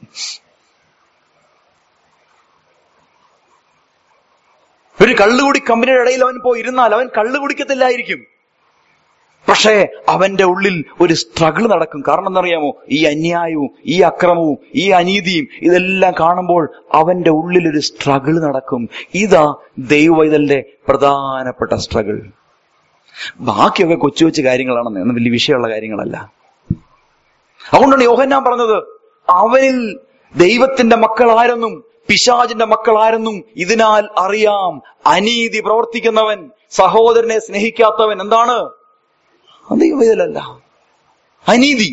ഒരു കള്ളുകുടി കമ്പനിയുടെ ഇടയിൽ അവൻ പോയി ഇരുന്നാൽ അവൻ കള്ളു കുടിക്കത്തില്ലായിരിക്കും പക്ഷേ അവന്റെ ഉള്ളിൽ ഒരു സ്ട്രഗിൾ നടക്കും കാരണം എന്നറിയാമോ ഈ അന്യായവും ഈ അക്രമവും ഈ അനീതിയും ഇതെല്ലാം കാണുമ്പോൾ അവന്റെ ഉള്ളിൽ ഒരു സ്ട്രഗിൾ നടക്കും ഇതാ ദൈവവൈതലിന്റെ പ്രധാനപ്പെട്ട സ്ട്രഗിൾ ബാക്കിയൊക്കെ കൊച്ചു കൊച്ചു കാര്യങ്ങളാണെന്ന് ഒന്നും വലിയ വിഷയമുള്ള കാര്യങ്ങളല്ല അതുകൊണ്ടാണ് യോഹന്നാൻ പറഞ്ഞത് അവനിൽ ദൈവത്തിന്റെ മക്കൾ ആരെന്നും പിശാചിന്റെ മക്കൾ ആരെന്നും ഇതിനാൽ അറിയാം അനീതി പ്രവർത്തിക്കുന്നവൻ സഹോദരനെ സ്നേഹിക്കാത്തവൻ എന്താണ് അത് ദൈവവേദലല്ല അനീതി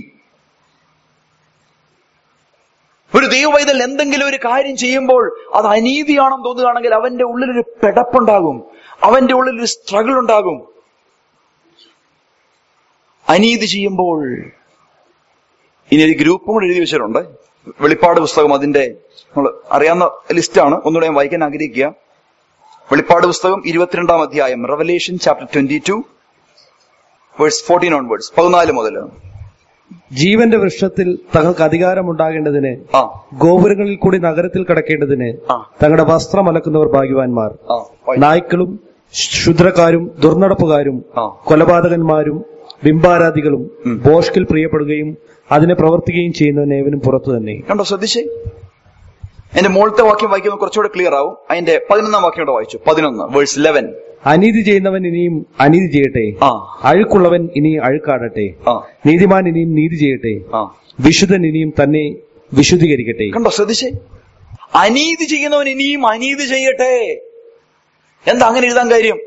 ഒരു ദൈവവൈതൽ എന്തെങ്കിലും ഒരു കാര്യം ചെയ്യുമ്പോൾ അത് അനീതിയാണെന്ന് തോന്നുകയാണെങ്കിൽ അവന്റെ ഉള്ളിലൊരു പെടപ്പുണ്ടാകും അവന്റെ ഉള്ളിൽ ഒരു സ്ട്രഗിൾ ഉണ്ടാകും അനീതി ചെയ്യുമ്പോൾ ഇനി ഒരു ഗ്രൂപ്പും കൂടെ എഴുതി വെച്ചിട്ടുണ്ട് വെളിപ്പാട് പുസ്തകം അതിന്റെ നമ്മൾ അറിയാവുന്ന ലിസ്റ്റാണ് ഒന്നുകൂടെ ഞാൻ വായിക്കാൻ ആഗ്രഹിക്കുക വെളിപ്പാട് പുസ്തകം ഇരുപത്തിരണ്ടാം അധ്യായം revelation chapter twenty two verse fourteen onwards പതിനാല് മുതൽ ജീവന്റെ വൃക്ഷത്തിൽ തങ്ങൾക്ക് അധികാരമുണ്ടാകേണ്ടതിന് ആ ഗോപുരങ്ങളിൽ കൂടി നഗരത്തിൽ കടക്കേണ്ടതിന് ആ തങ്ങളുടെ വസ്ത്രം അലക്കുന്നവർ ഭാഗ്യവാന്മാർ ആ വായി- നായ്ക്കളും ക്ഷുദ്രക്കാരും ദുർനടപ്പുകാരും ആ കൊലപാതകന്മാരും ബിംബാരാധികളും ഉം. ബോഷ്കിൽ പ്രിയപ്പെടുകയും അതിനെ പ്രവർത്തിക്കുകയും ചെയ്യുന്നവൻ ഏവനും പുറത്തു തന്നെ കണ്ടോ ശ്രദ്ധിച്ചേ എന്റെ മുകളിലത്തെ വാക്യം വായിക്കുമ്പോൾ കുറച്ചുകൂടെ ക്ലിയർ ആവും അതിന്റെ പതിനൊന്നാം വാക്യം കൂടെ വായിച്ചു പതിനൊന്ന് വേഴ്സ് ഇലവൻ അനീതി ചെയ്യുന്നവൻ ഇനിയും അനീതി ചെയ്യട്ടെ ആ അഴുക്കുള്ളവൻ ഇനി അഴുക്കാടട്ടെ ആ നീതിമാൻ ഇനിയും നീതി ചെയ്യട്ടെ ആ വിശുദ്ധൻ ഇനിയും തന്നെ വിശുദ്ധീകരിക്കട്ടെ കണ്ടോ ശ്രദ്ധിച്ചേ അനീതി ചെയ്യുന്നവൻ ഇനിയും അനീതി ചെയ്യട്ടെ എന്താ അങ്ങനെ എഴുതാൻ കാര്യം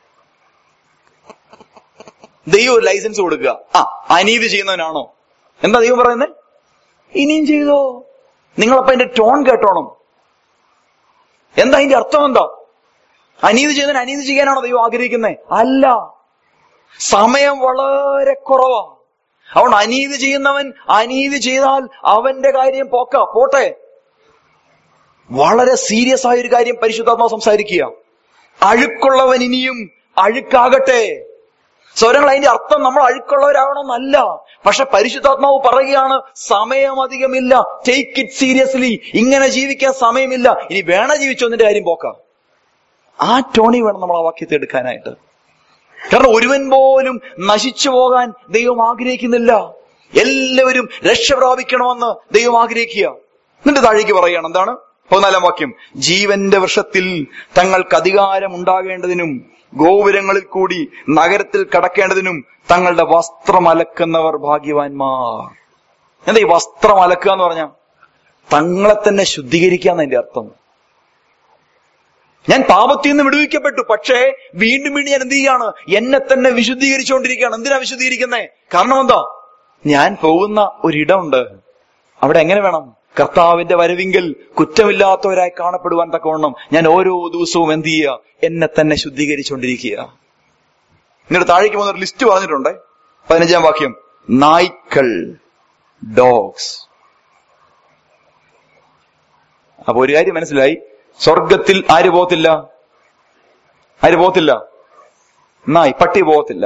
ദൈവം ഒരു ലൈസൻസ് കൊടുക്കുക ആ അനീതി ചെയ്യുന്നവനാണോ എന്താ ദൈവം പറയുന്നത് ഇനിയും ചെയ്തോ നിങ്ങളപ്പോ അതിന്റെ ടോൺ കേട്ടോണം എന്താ അതിന്റെ അർത്ഥം എന്താ അനീതി ചെയ്യുന്നവൻ അനീതി ചെയ്യാനാണോ ദൈവം ആഗ്രഹിക്കുന്നത് അല്ല സമയം വളരെ കുറവാ അതുകൊണ്ട് അനീതി ചെയ്യുന്നവൻ അനീതി ചെയ്താൽ അവന്റെ കാര്യം പോക്ക പോട്ടെ വളരെ സീരിയസ് ആയ ഒരു കാര്യം പരിശുദ്ധാത്മാവ് സംസാരിക്കുക അഴുക്കുള്ളവൻ ഇനിയും അഴുക്കാകട്ടെ സ്വരങ്ങൾ അതിന്റെ അർത്ഥം നമ്മൾ അഴുക്കുള്ളവരാവണമെന്നല്ല പക്ഷെ പരിശുദ്ധാത്മാവ് പറയുകയാണ് സമയം അധികമില്ല ടേക്ക് ഇറ്റ് സീരിയസ്ലി ഇങ്ങനെ ജീവിക്കാൻ സമയമില്ല ഇനി വേണ ജീവിച്ചൊന്നിന്റെ കാര്യം പോക്കാം ആ ടോണി വേണം നമ്മൾ ആ വാക്യത്തെ എടുക്കാനായിട്ട് കാരണം ഒരുവൻ പോലും നശിച്ചു പോകാൻ ദൈവം ആഗ്രഹിക്കുന്നില്ല എല്ലാവരും രക്ഷ പ്രാപിക്കണമെന്ന് ദൈവം ആഗ്രഹിക്കുക എന്നിട്ട് താഴേക്ക് പറയുകയാണ് എന്താണ് പതിനാലാം വാക്യം ജീവന്റെ വൃഷത്തിൽ തങ്ങൾക്ക് അധികാരം ഉണ്ടാകേണ്ടതിനും ഗോപുരങ്ങളിൽ കൂടി നഗരത്തിൽ കടക്കേണ്ടതിനും തങ്ങളുടെ വസ്ത്രം അലക്കുന്നവർ ഭാഗ്യവാന്മാർ എന്താ ഈ വസ്ത്രം അലക്കുക എന്ന് പറഞ്ഞ തങ്ങളെ തന്നെ ശുദ്ധീകരിക്കാന്ന് അതിന്റെ അർത്ഥം ഞാൻ പാപത്തിൽ നിന്ന് വിടുവിക്കപ്പെട്ടു പക്ഷേ വീണ്ടും വീണ്ടും ഞാൻ എന്ത് ചെയ്യാണ് എന്നെ തന്നെ വിശുദ്ധീകരിച്ചുകൊണ്ടിരിക്കുകയാണ് എന്തിനാ വിശുദ്ധീകരിക്കുന്നേ കാരണം എന്താ ഞാൻ പോകുന്ന ഒരിടമുണ്ട് അവിടെ എങ്ങനെ വേണം കർത്താവിന്റെ വരവിങ്കൽ കുറ്റമില്ലാത്തവരായി കാണപ്പെടുവാൻ തക്കവണ്ണം ഞാൻ ഓരോ ദിവസവും എന്ത് ചെയ്യുക എന്നെ തന്നെ ശുദ്ധീകരിച്ചുകൊണ്ടിരിക്കുക എന്നിട്ട് താഴേക്ക് പോകുന്ന ഒരു ലിസ്റ്റ് പറഞ്ഞിട്ടുണ്ട് പതിനഞ്ചാം വാക്യം നായ്ക്കൾ ഡോഗ്സ് അപ്പൊ ഒരു കാര്യം മനസ്സിലായി സ്വർഗത്തിൽ ആര് പോകത്തില്ല ആര് പോകത്തില്ല നായ് പട്ടി പോകത്തില്ല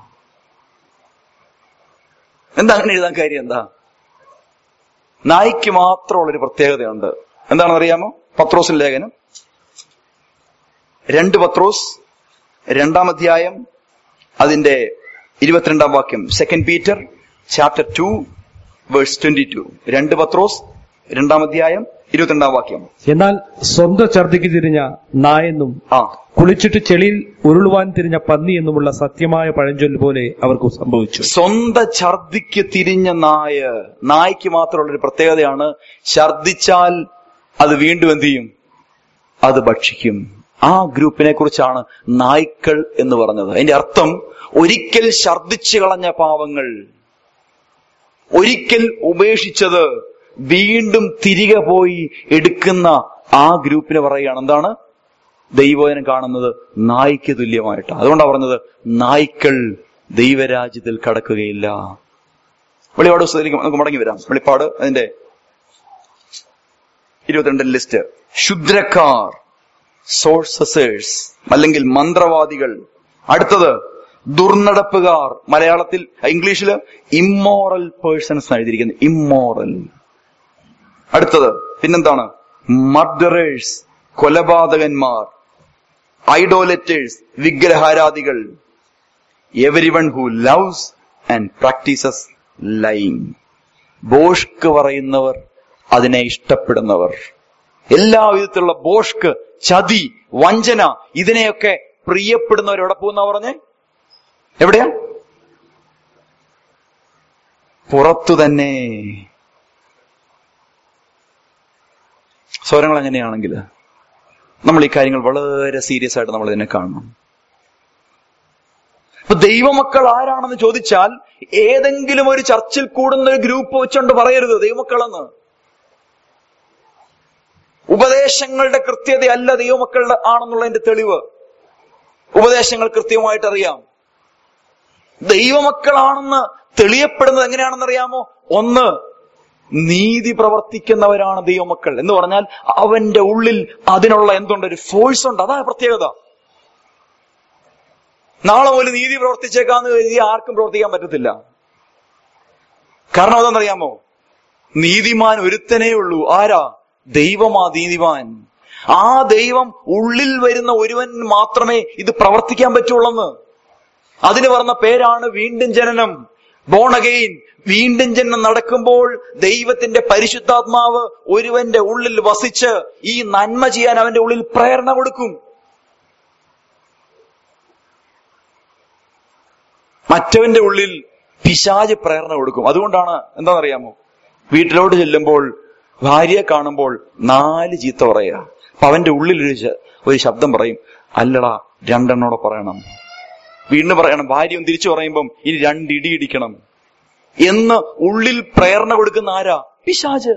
എന്താ അങ്ങനെ എഴുതാൻ കാര്യം എന്താ നായ്ക്ക് മാത്രമുള്ളൊരു പ്രത്യേകതയുണ്ട് എന്താണെന്ന് അറിയാമോ പത്രോസിൻ ലേഖനം രണ്ട് പത്രോസ് രണ്ടാം അധ്യായം അതിന്റെ ഇരുപത്തിരണ്ടാം വാക്യം second Peter chapter two verse twenty two രണ്ട് പത്രോസ് രണ്ടാം അധ്യായം ഇരുപത്തിരണ്ടാം വാക്യം എന്നാൽ സ്വന്തം ഛർദിക്ക് തിരിഞ്ഞ നായെന്നും ആ കുളിച്ചിട്ട് ചെളിയിൽ ഉരുളുവാൻ തിരിഞ്ഞ പന്നി എന്നുമുള്ള സത്യമായ പഴഞ്ചൊല്ല് പോലെ അവർക്ക് സംഭവിച്ചു സ്വന്തം ഛർദിക്ക് തിരിഞ്ഞ നായ നായ്ക്ക് മാത്രമുള്ള ഒരു പ്രത്യേകതയാണ് ഛർദിച്ചാൽ അത് വീണ്ടും എന്ത് ചെയ്യും അത് ഭക്ഷിക്കും ആ ഗ്രൂപ്പിനെ കുറിച്ചാണ് നായ്ക്കൾ എന്ന് പറഞ്ഞത് അതിന്റെ അർത്ഥം ഒരിക്കൽ ഛർദിച്ചു കളഞ്ഞ പാവങ്ങൾ ഒരിക്കൽ ഉപേക്ഷിച്ചത് വീണ്ടും തിരികെ പോയി എടുക്കുന്ന ആ ഗ്രൂപ്പിനെ പറയുകയാണ് എന്താണ് ദൈവവചനം കാണുന്നത് നായ്ക്ക് തുല്യമായിട്ടാണ് അതുകൊണ്ടാണ് പറഞ്ഞത് നായ്ക്കൾ ദൈവരാജ്യത്തിൽ കടക്കുകയില്ല വെളിപ്പാട് പുസ്തകത്തിലേക്ക് നമുക്ക് മടങ്ങി വരാം വെളിപ്പാട് അതിന്റെ ഇരുപത്തിരണ്ട് ലിസ്റ്റ് ക്ഷുദ്രക്കാർ സോഴ്സസേഴ്സ് അല്ലെങ്കിൽ മന്ത്രവാദികൾ അടുത്തത് ദുർനടപ്പുകാർ മലയാളത്തിൽ ഇംഗ്ലീഷില് ഇമ്മോറൽ പേഴ്സൺസ് എഴുതിയിരിക്കുന്നത് ഇമ്മോറൽ അടുത്തത് പിന്നെന്താണ് മർഡറേഴ്സ് കൊലപാതകന്മാർ ഐഡോലറ്റേഴ്സ് വിഗ്രഹാരാധികൾ every one who loves and practises lying ബോഷ്ക്ക് പറയുന്നവർ അതിനെ ഇഷ്ടപ്പെടുന്നവർ എല്ലാ വിധത്തിലുള്ള ബോഷ്ക്ക് ചതി വഞ്ചന ഇതിനെയൊക്കെ പ്രിയപ്പെടുന്നവർ എവിടെ പോകുന്ന പറഞ്ഞേ എവിടെയാ പുറത്തു തന്നെ സ്വരങ്ങൾ എങ്ങനെയാണെങ്കിൽ നമ്മൾ ഈ കാര്യങ്ങൾ വളരെ സീരിയസ് ആയിട്ട് നമ്മൾ ഇതിനെ കാണണം അപ്പൊ ദൈവമക്കൾ ആരാണെന്ന് ചോദിച്ചാൽ ഏതെങ്കിലും ഒരു ചർച്ചിൽ കൂടുന്ന ഒരു ഗ്രൂപ്പ് വെച്ചുകൊണ്ട് പറയരുത് ദൈവമക്കളെന്ന് ഉപദേശങ്ങളുടെ കൃത്യതയല്ല ദൈവമക്കളുടെ ആണെന്നുള്ളതിന്റെ തെളിവ് ഉപദേശങ്ങൾ കൃത്യമായിട്ട് അറിയാം ദൈവമക്കളാണെന്ന് തെളിയപ്പെടുന്നത് എങ്ങനെയാണെന്ന് അറിയാമോ ഒന്ന് നീതി പ്രവർത്തിക്കുന്നവരാണ് ദൈവമക്കൾ എന്ന് പറഞ്ഞാൽ അവന്റെ ഉള്ളിൽ അതിനുള്ള എന്തുണ്ട് ഒരു ഫോഴ്സ് ഉണ്ട് അതാ പ്രത്യേകത നാളെ മുതൽ നീതി പ്രവർത്തിച്ചേക്കാന്ന് കരുതി ആർക്കും പ്രവർത്തിക്കാൻ പറ്റത്തില്ല കാരണം അതെന്നറിയാമോ നീതിമാൻ ഒരുത്തനേ ഉള്ളൂ ആരാ ദൈവമാ നീതിമാൻ ആ ദൈവം ഉള്ളിൽ വരുന്ന ഒരുവൻ മാത്രമേ ഇത് പ്രവർത്തിക്കാൻ പറ്റുള്ളെന്ന് അതിന് പറഞ്ഞ പേരാണ് വീണ്ടും ജനനം ബോൺ അഗെയിൻ വീണ്ടും ജനനം നടക്കുമ്പോൾ ദൈവത്തിന്റെ പരിശുദ്ധാത്മാവ് ഒരുവന്റെ ഉള്ളിൽ വസിച്ച് ഈ നന്മ ചെയ്യാൻ അവന്റെ ഉള്ളിൽ പ്രേരണ കൊടുക്കും മറ്റവന്റെ ഉള്ളിൽ പിശാജ് പ്രേരണ കൊടുക്കും അതുകൊണ്ടാണ് എന്താണെന്നറിയാമോ വീട്ടിലോട്ട് ചെല്ലുമ്പോൾ ഭാര്യയെ കാണുമ്പോൾ നാല് ചീത്ത പറയുക അപ്പൊ അവന്റെ ഉള്ളിൽ ഒരു ശ- ഒരു ശബ്ദം പറയും അല്ലടാ രണ്ടെണ്ണോടെ പറയണം വീണ്ടും പറയണം ഭാര്യ ഒന്ന് തിരിച്ചു പറയുമ്പം ഇനി രണ്ട് ഇടി ഇടിക്കണം എന്ന് ഉള്ളിൽ പ്രേരണ കൊടുക്കുന്ന ആരാ പിശാജ്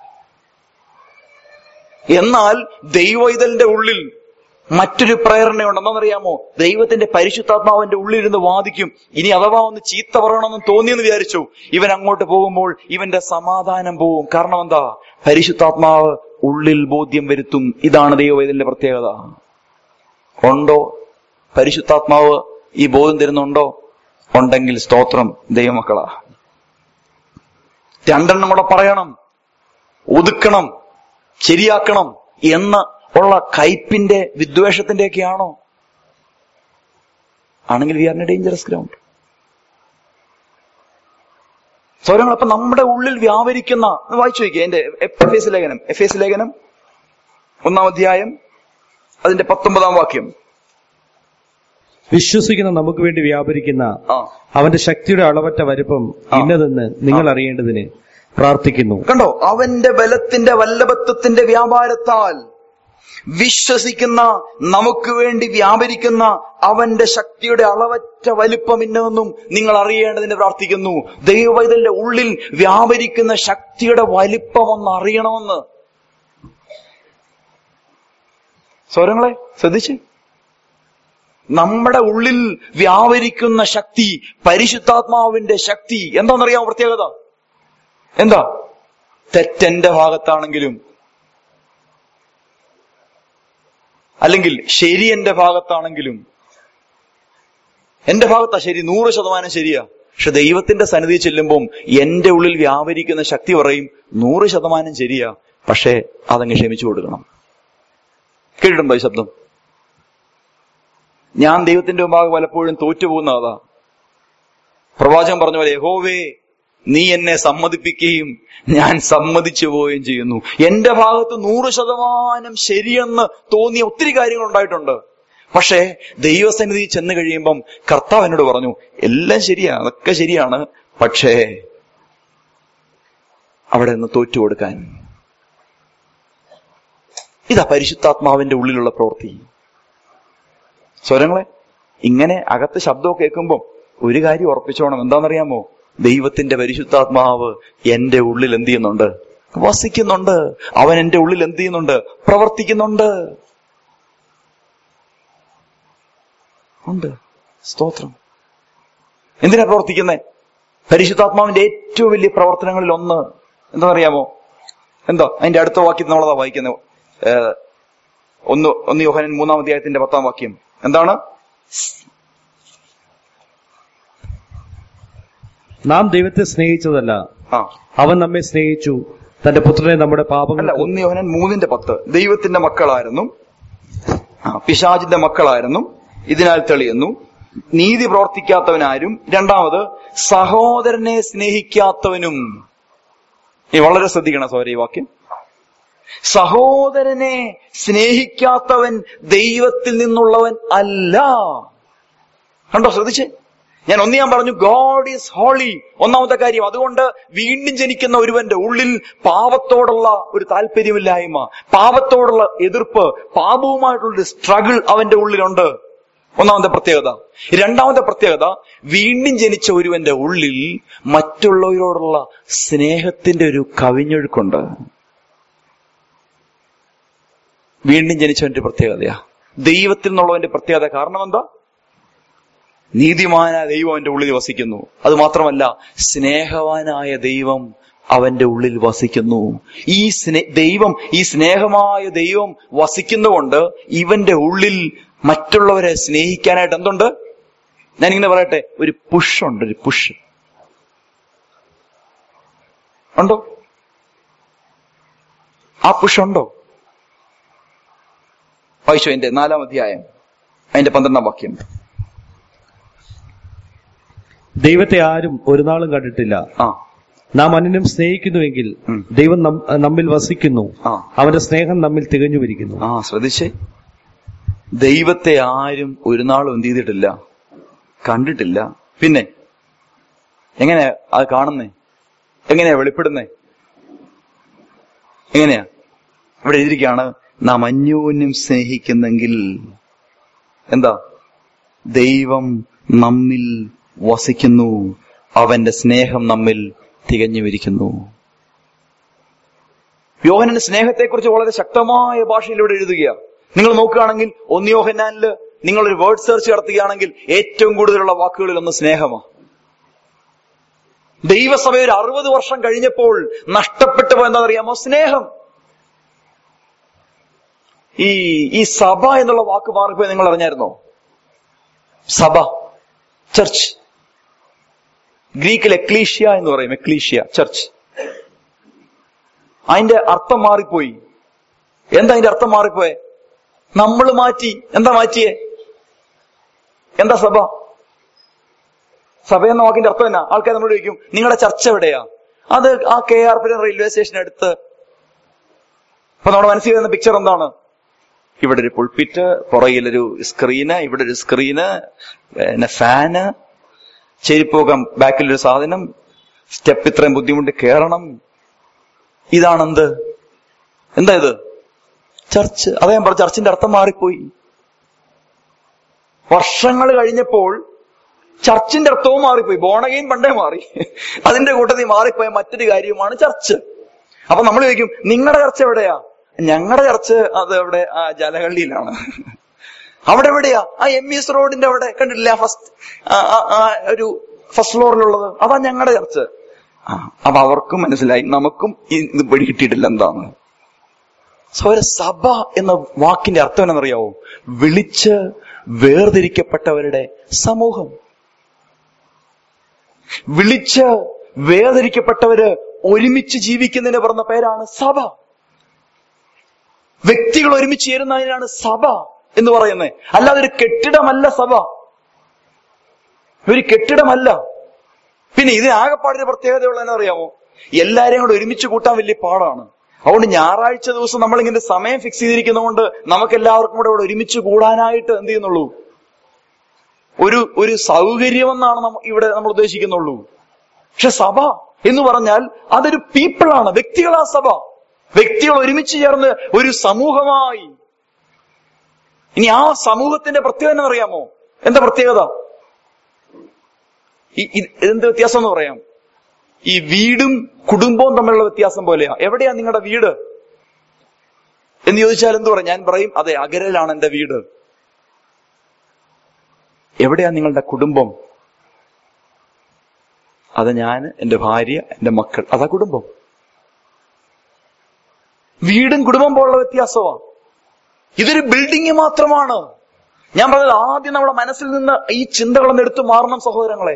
എന്നാൽ ദൈവൈതലിന്റെ ഉള്ളിൽ മറ്റൊരു പ്രേരണയുണ്ട് എന്താണെന്നറിയാമോ ദൈവത്തിന്റെ പരിശുദ്ധാത്മാവിന്റെ ഉള്ളിലിരുന്ന് വാദിക്കും ഇനി അഥവാ ഒന്ന് ചീത്ത പറയണമെന്ന് തോന്നിയെന്ന് വിചാരിച്ചു ഇവൻ അങ്ങോട്ട് പോകുമ്പോൾ ഇവന്റെ സമാധാനം പോവും കാരണം എന്താ പരിശുദ്ധാത്മാവ് ഉള്ളിൽ ബോധ്യം വരുത്തും ഇതാണ് ദൈവവൈതലിന്റെ പ്രത്യേകത ഉണ്ടോ പരിശുദ്ധാത്മാവ് ഈ ബോധം തരുന്നുണ്ടോ ഉണ്ടെങ്കിൽ സ്തോത്രം ദൈവമക്കളാ രണ്ടെണ്ണം കൂടെ പറയണം ഒതുക്കണം ശരിയാക്കണം എന്ന് ഉള്ള കയ്പിന്റെ വിദ്വേഷത്തിന്റെ ഒക്കെയാണോ ആണെങ്കിൽ we are a dangerous ground സ്വരങ്ങൾ അപ്പൊ നമ്മുടെ ഉള്ളിൽ വ്യാപരിക്കുന്ന ഒന്ന് വായിച്ചു നോക്കിയേ എന്റെ എഫ് എസ് ലേഖനം എഫ് എസ് ലേഖനം ഒന്നാം അധ്യായം അതിന്റെ പത്തൊമ്പതാം വാക്യം വിശ്വസിക്കുന്ന നമുക്ക് വേണ്ടി വ്യാപരിക്കുന്ന ആ അവന്റെ ശക്തിയുടെ അളവറ്റ വലുപ്പം ഇന്നതെന്ന് നിങ്ങൾ അറിയേണ്ടതിന് പ്രാർത്ഥിക്കുന്നു കണ്ടോ അവന്റെ ബലത്തിന്റെ വല്ലഭത്വത്തിന്റെ വ്യാപാരത്താൽ വിശ്വസിക്കുന്ന നമുക്ക് വേണ്ടി വ്യാപരിക്കുന്ന അവന്റെ ശക്തിയുടെ അളവറ്റ വലിപ്പം ഇന്നതെന്നും നിങ്ങൾ അറിയേണ്ടതിന് പ്രാർത്ഥിക്കുന്നു ദൈവവൈതലിന്റെ ഉള്ളിൽ വ്യാപരിക്കുന്ന ശക്തിയുടെ വലിപ്പം ഒന്ന് അറിയണമെന്ന് സ്വരങ്ങളെ ശ്രദ്ധിച്ച് നമ്മുടെ ഉള്ളിൽ വ്യാപരിക്കുന്ന ശക്തി പരിശുദ്ധാത്മാവിന്റെ ശക്തി എന്താണെന്നറിയാമോ പ്രത്യേകത എന്താ തെറ്റെന്റെ ഭാഗത്താണെങ്കിലും അല്ലെങ്കിൽ ശരി എന്റെ ഭാഗത്താണെങ്കിലും എന്റെ ഭാഗത്താ ശരി നൂറ് ശതമാനം ശരിയാ പക്ഷെ ദൈവത്തിന്റെ സന്നിധി ചെല്ലുമ്പം എന്റെ ഉള്ളിൽ വ്യാപരിക്കുന്ന ശക്തി പറയും നൂറ് ശതമാനം ശരിയാ പക്ഷേ അതങ്ങ് ക്ഷമിച്ചു കൊടുക്കണം കേട്ടിട്ടുണ്ടോ ഈ ശബ്ദം ഞാൻ ദൈവത്തിന്റെ മുമ്പാകെ പലപ്പോഴും തോറ്റുപോകുന്ന അതാ പ്രവാചകൻ പറഞ്ഞ പോലെ യഹോവേ നീ എന്നെ സമ്മതിപ്പിക്കുകയും ഞാൻ സമ്മതിച്ചു പോവുകയും ചെയ്യുന്നു എന്റെ ഭാഗത്ത് നൂറ് ശതമാനം ശരിയെന്ന് തോന്നിയ ഒത്തിരി കാര്യങ്ങൾ ഉണ്ടായിട്ടുണ്ട് പക്ഷേ ദൈവസന്നിധി ചെന്ന് കഴിയുമ്പം കർത്താവ് എന്നോട് പറഞ്ഞു എല്ലാം ശരിയാ അതൊക്കെ ശരിയാണ് പക്ഷേ അവിടെ നിന്ന് തോറ്റു കൊടുക്കാൻ ഇതാ പരിശുദ്ധാത്മാവിന്റെ ഉള്ളിലുള്ള പ്രവൃത്തി സ്വരങ്ങളെ ഇങ്ങനെ അകത്ത് ശബ്ദമൊക്കെ കേൾക്കുമ്പോൾ ഒരു കാര്യം ഉറപ്പിച്ചോണം എന്താണെന്നറിയാമോ ദൈവത്തിന്റെ പരിശുദ്ധാത്മാവ് എന്റെ ഉള്ളിൽ എന്ത് ചെയ്യുന്നുണ്ട് വസിക്കുന്നുണ്ട് അവൻ എന്റെ ഉള്ളിൽ എന്ത് ചെയ്യുന്നുണ്ട് പ്രവർത്തിക്കുന്നുണ്ട് ഉണ്ട് സ്തോത്രം എന്തിനാ പ്രവർത്തിക്കുന്നേ പരിശുദ്ധാത്മാവിന്റെ ഏറ്റവും വലിയ പ്രവർത്തനങ്ങളിൽ ഒന്ന് എന്താണെന്നറിയാമോ എന്താ അതിന്റെ അടുത്ത വാക്യത്തിൽ നമ്മളതാ വായിക്കുന്നത് ഏഹ്, ഒന്ന് ഒന്ന് യോഹനൻ മൂന്നാം അധ്യായത്തിന്റെ പത്താം വാക്യം എന്താണ് നാം ദൈവത്തെ സ്നേഹിച്ചതല്ല ആ അവൻ നമ്മെ സ്നേഹിച്ചു തന്റെ പുത്രനെ നമ്മുടെ അല്ല പാപങ്ങൾ ഒന്ന് യോഹനൻ മൂന്നിന്റെ പത്ത് ദൈവത്തിന്റെ മക്കളായിരുന്നു ആ, പിശാചിന്റെ മക്കളായിരുന്നു ഇതിനാൽ തെളിയുന്നു നീതി പ്രവർത്തിക്കാത്തവനാരും രണ്ടാമത് സഹോദരനെ സ്നേഹിക്കാത്തവനും ഈ വളരെ ശ്രദ്ധിക്കണം സോറി ഈ വാക്യം സഹോദരനെ സ്നേഹിക്കാത്തവൻ ദൈവത്തിൽ നിന്നുള്ളവൻ അല്ല കണ്ടോ ശ്രദ്ധിച്ചേ ഞാൻ ഒന്ന് ഞാൻ പറഞ്ഞു ഗോഡ് ഈസ് ഹോളി ഒന്നാമത്തെ കാര്യം അതുകൊണ്ട് വീണ്ടും ജനിക്കുന്ന ഒരുവന്റെ ഉള്ളിൽ പാപത്തോടുള്ള ഒരു താല്പര്യമില്ലായ്മ പാപത്തോടുള്ള എതിർപ്പ് പാപവുമായിട്ടുള്ള ഒരു സ്ട്രഗിൾ അവന്റെ ഉള്ളിലുണ്ട് ഒന്നാമത്തെ പ്രത്യേകത രണ്ടാമത്തെ പ്രത്യേകത വീണ്ടും ജനിച്ച ഒരുവന്റെ ഉള്ളിൽ മറ്റുള്ളവരോടുള്ള സ്നേഹത്തിന്റെ ഒരു കവിഞ്ഞൊഴുക്കുണ്ട് വീണ്ടും ജനിച്ചവന്റെ പ്രത്യേകതയാ ദൈവത്തിൽ നിന്നുള്ളവന്റെ പ്രത്യേകത കാരണം എന്താ നീതിമാനായ ദൈവം അവന്റെ ഉള്ളിൽ വസിക്കുന്നു അത് മാത്രമല്ല സ്നേഹവാനായ ദൈവം അവന്റെ ഉള്ളിൽ വസിക്കുന്നു ഈ സ്നേ ദൈവം ഈ സ്നേഹമായ ദൈവം വസിക്കുന്നതുകൊണ്ട് ഇവന്റെ ഉള്ളിൽ മറ്റുള്ളവരെ സ്നേഹിക്കാനായിട്ട് എന്തുണ്ട് ഞാനിങ്ങനെ പറയട്ടെ ഒരു പുഷ് ഉണ്ട് ഒരു പുഷ് ഉണ്ടോ ആ പുഷ് ഉണ്ടോ വായിച്ചു എന്റെ നാലാം അധ്യായം അതിന്റെ പന്ത്രണ്ടാം വാക്യം ദൈവത്തെ ആരും ഒരു നാളും കണ്ടിട്ടില്ല ആ നാം അന്യനും സ്നേഹിക്കുന്നുവെങ്കിൽ ഉം. ദൈവം നം- നമ്മിൽ വസിക്കുന്നു ആ അവന്റെ സ്നേഹം നമ്മിൽ തികഞ്ഞു വരിക്കുന്നു ആ ശ്രദ്ധിച്ചേ ദൈവത്തെ ആരും ഒരു നാളും എന്ത് ചെയ്തിട്ടില്ല കണ്ടിട്ടില്ല പിന്നെ എങ്ങനെയാ അത് കാണുന്നേ എങ്ങനെയാ വെളിപ്പെടുന്നേ എങ്ങനെയാ ഇവിടെ എഴുതിയിരിക്കുകയാണ് നാം അന്യോന്യം സ്നേഹിക്കുന്നെങ്കിൽ എന്താ ദൈവം നമ്മിൽ വസിക്കുന്നു അവന്റെ സ്നേഹം നമ്മിൽ തികഞ്ഞുമിരിക്കുന്നു യോഹനന്റെ സ്നേഹത്തെക്കുറിച്ച് വളരെ ശക്തമായ ഭാഷയിലൂടെ എഴുതുക നിങ്ങൾ നോക്കുകയാണെങ്കിൽ ഒന്നിയോഹനാനില് നിങ്ങൾ ഒരു വേർഡ് സെർച്ച് നടത്തുകയാണെങ്കിൽ ഏറ്റവും കൂടുതലുള്ള വാക്കുകളിൽ ഒന്ന് സ്നേഹമാണ് ദൈവസഭ ഒരു അറുപത് വർഷം കഴിഞ്ഞപ്പോൾ നഷ്ടപ്പെട്ടു പോയെന്താണെന്നറിയാമോ സ്നേഹം ഈ ഈ സഭ എന്നുള്ള വാക്ക് മാറിപ്പോയി നിങ്ങൾ അറിഞ്ഞായിരുന്നോ സഭ ചർച്ച് ഗ്രീക്കിൽ എക്ലീഷ്യ എന്ന് പറയും എക്ലീഷ്യ ചർച്ച് അതിന്റെ അർത്ഥം മാറിപ്പോയി എന്താ അതിന്റെ അർത്ഥം മാറിപ്പോയെ നമ്മൾ മാറ്റി എന്താ മാറ്റിയേ എന്താ സഭ സഭ എന്ന വാക്കിന്റെ അർത്ഥം എന്നാ ആൾക്കാർ നമ്മളോട് ചോദിക്കും നിങ്ങളുടെ ചർച്ച എവിടെയാ അത് ആ K R Puram railway station അടുത്ത് അപ്പൊ നമ്മുടെ മനസ്സിൽ വരുന്ന പിക്ചർ എന്താണ് ഇവിടെ ഒരു പുൾപിറ്റ് പുറകിലൊരു സ്ക്രീന് ഇവിടെ ഒരു സ്ക്രീന് പിന്നെ ഫാന് ചെരിപ്പോകാൻ ബാക്കിലൊരു സാധനം സ്റ്റെപ്പ് ഇത്രയും ബുദ്ധിമുട്ട് കയറണം ഇതാണെന്ത് എന്താ ഇത് ചർച്ച് അതാ ഞാൻ പറഞ്ഞു ചർച്ചിന്റെ അർത്ഥം മാറിപ്പോയി വർഷങ്ങൾ കഴിഞ്ഞപ്പോൾ ചർച്ചിന്റെ അർത്ഥവും മാറിപ്പോയി ബോണകയും പണ്ടേ മാറി അതിന്റെ കൂട്ടത്തിൽ മാറിപ്പോയ മറ്റൊരു കാര്യമാണ് ചർച്ച് അപ്പൊ നമ്മൾ ചോദിക്കും നിങ്ങളുടെ ചർച്ച എവിടെയാ ഞങ്ങളുടെ ചർച്ച് അത് അവിടെ ആ ജലഹള്ളിയിലാണ് അവിടെ എവിടെയാ ആ എം എസ് റോഡിന്റെ അവിടെ കണ്ടിട്ടില്ല ഫസ്റ്റ് ഒരു ഫസ്റ്റ് ഫ്ലോറിലുള്ളത് അതാ ഞങ്ങളുടെ ചർച്ച് ആ അപ്പൊ അവർക്കും മനസ്സിലായി നമുക്കും ഇത് പിടി കിട്ടിയിട്ടില്ല എന്താണ് സോ ഒരു സഭ എന്ന വാക്കിന്റെ അർത്ഥം എന്നറിയാവോ വിളിച്ച് വേർതിരിക്കപ്പെട്ടവരുടെ സമൂഹം വിളിച്ച് വേർതിരിക്കപ്പെട്ടവര് ഒരുമിച്ച് ജീവിക്കുന്നതിന് പറഞ്ഞ പേരാണ് സഭ വ്യക്തികൾ ഒരുമിച്ച് ചേരുന്നതിനാണ് സഭ എന്ന് പറയുന്നത് അല്ലാതെ ഒരു കെട്ടിടമല്ല സഭ ഒരു കെട്ടിടമല്ല പിന്നെ ഇതിന് ആകെപ്പാടിന്റെ പ്രത്യേകതയുള്ളതെന്ന് അറിയാമോ എല്ലാരെയും കൂടെ ഒരുമിച്ച് കൂട്ടാൻ വലിയ പാടാണ് അതുകൊണ്ട് ഞായറാഴ്ച ദിവസം നമ്മളിങ്ങനെ സമയം ഫിക്സ് ചെയ്തിരിക്കുന്നതുകൊണ്ട് നമുക്ക് എല്ലാവർക്കും കൂടെ ഇവിടെ ഒരുമിച്ച് കൂടാനായിട്ട് എന്ത് ചെയ്യുന്നുള്ളൂ ഒരു ഒരു സൗകര്യമെന്നാണ് നമ്മ ഇവിടെ നമ്മൾ ഉദ്ദേശിക്കുന്നുള്ളൂ പക്ഷെ സഭ എന്ന് പറഞ്ഞാൽ അതൊരു പീപ്പിളാണ് വ്യക്തികളാ സഭ വ്യക്തികൾ ഒരുമിച്ച് ചേർന്ന് ഒരു സമൂഹമായി ഇനി ആ സമൂഹത്തിന്റെ പ്രത്യേകത എന്നറിയാമോ എന്താ പ്രത്യേകത ഈ- ഈ- എന്ത് വ്യത്യാസം എന്ന് പറയാം ഈ വീടും കുടുംബവും തമ്മിലുള്ള വ്യത്യാസം പോലെയാ എവിടെയാ നിങ്ങളുടെ വീട് എന്ന് ചോദിച്ചാൽ എന്ത് പറയാം ഞാൻ പറയും അതെ അകരലാണ് എന്റെ വീട് എവിടെയാ നിങ്ങളുടെ കുടുംബം അത് ഞാൻ എന്റെ ഭാര്യ എന്റെ മക്കൾ അതാ കുടുംബം വീടും കുടുംബം പോലുള്ള വ്യത്യാസമാണ് ഇതൊരു ബിൽഡിംഗ് മാത്രമാണ് ഞാൻ പറഞ്ഞത് ആദ്യം നമ്മുടെ മനസ്സിൽ നിന്ന് ഈ ചിന്തകളൊന്ന് എടുത്തു മാറണം സഹോദരങ്ങളെ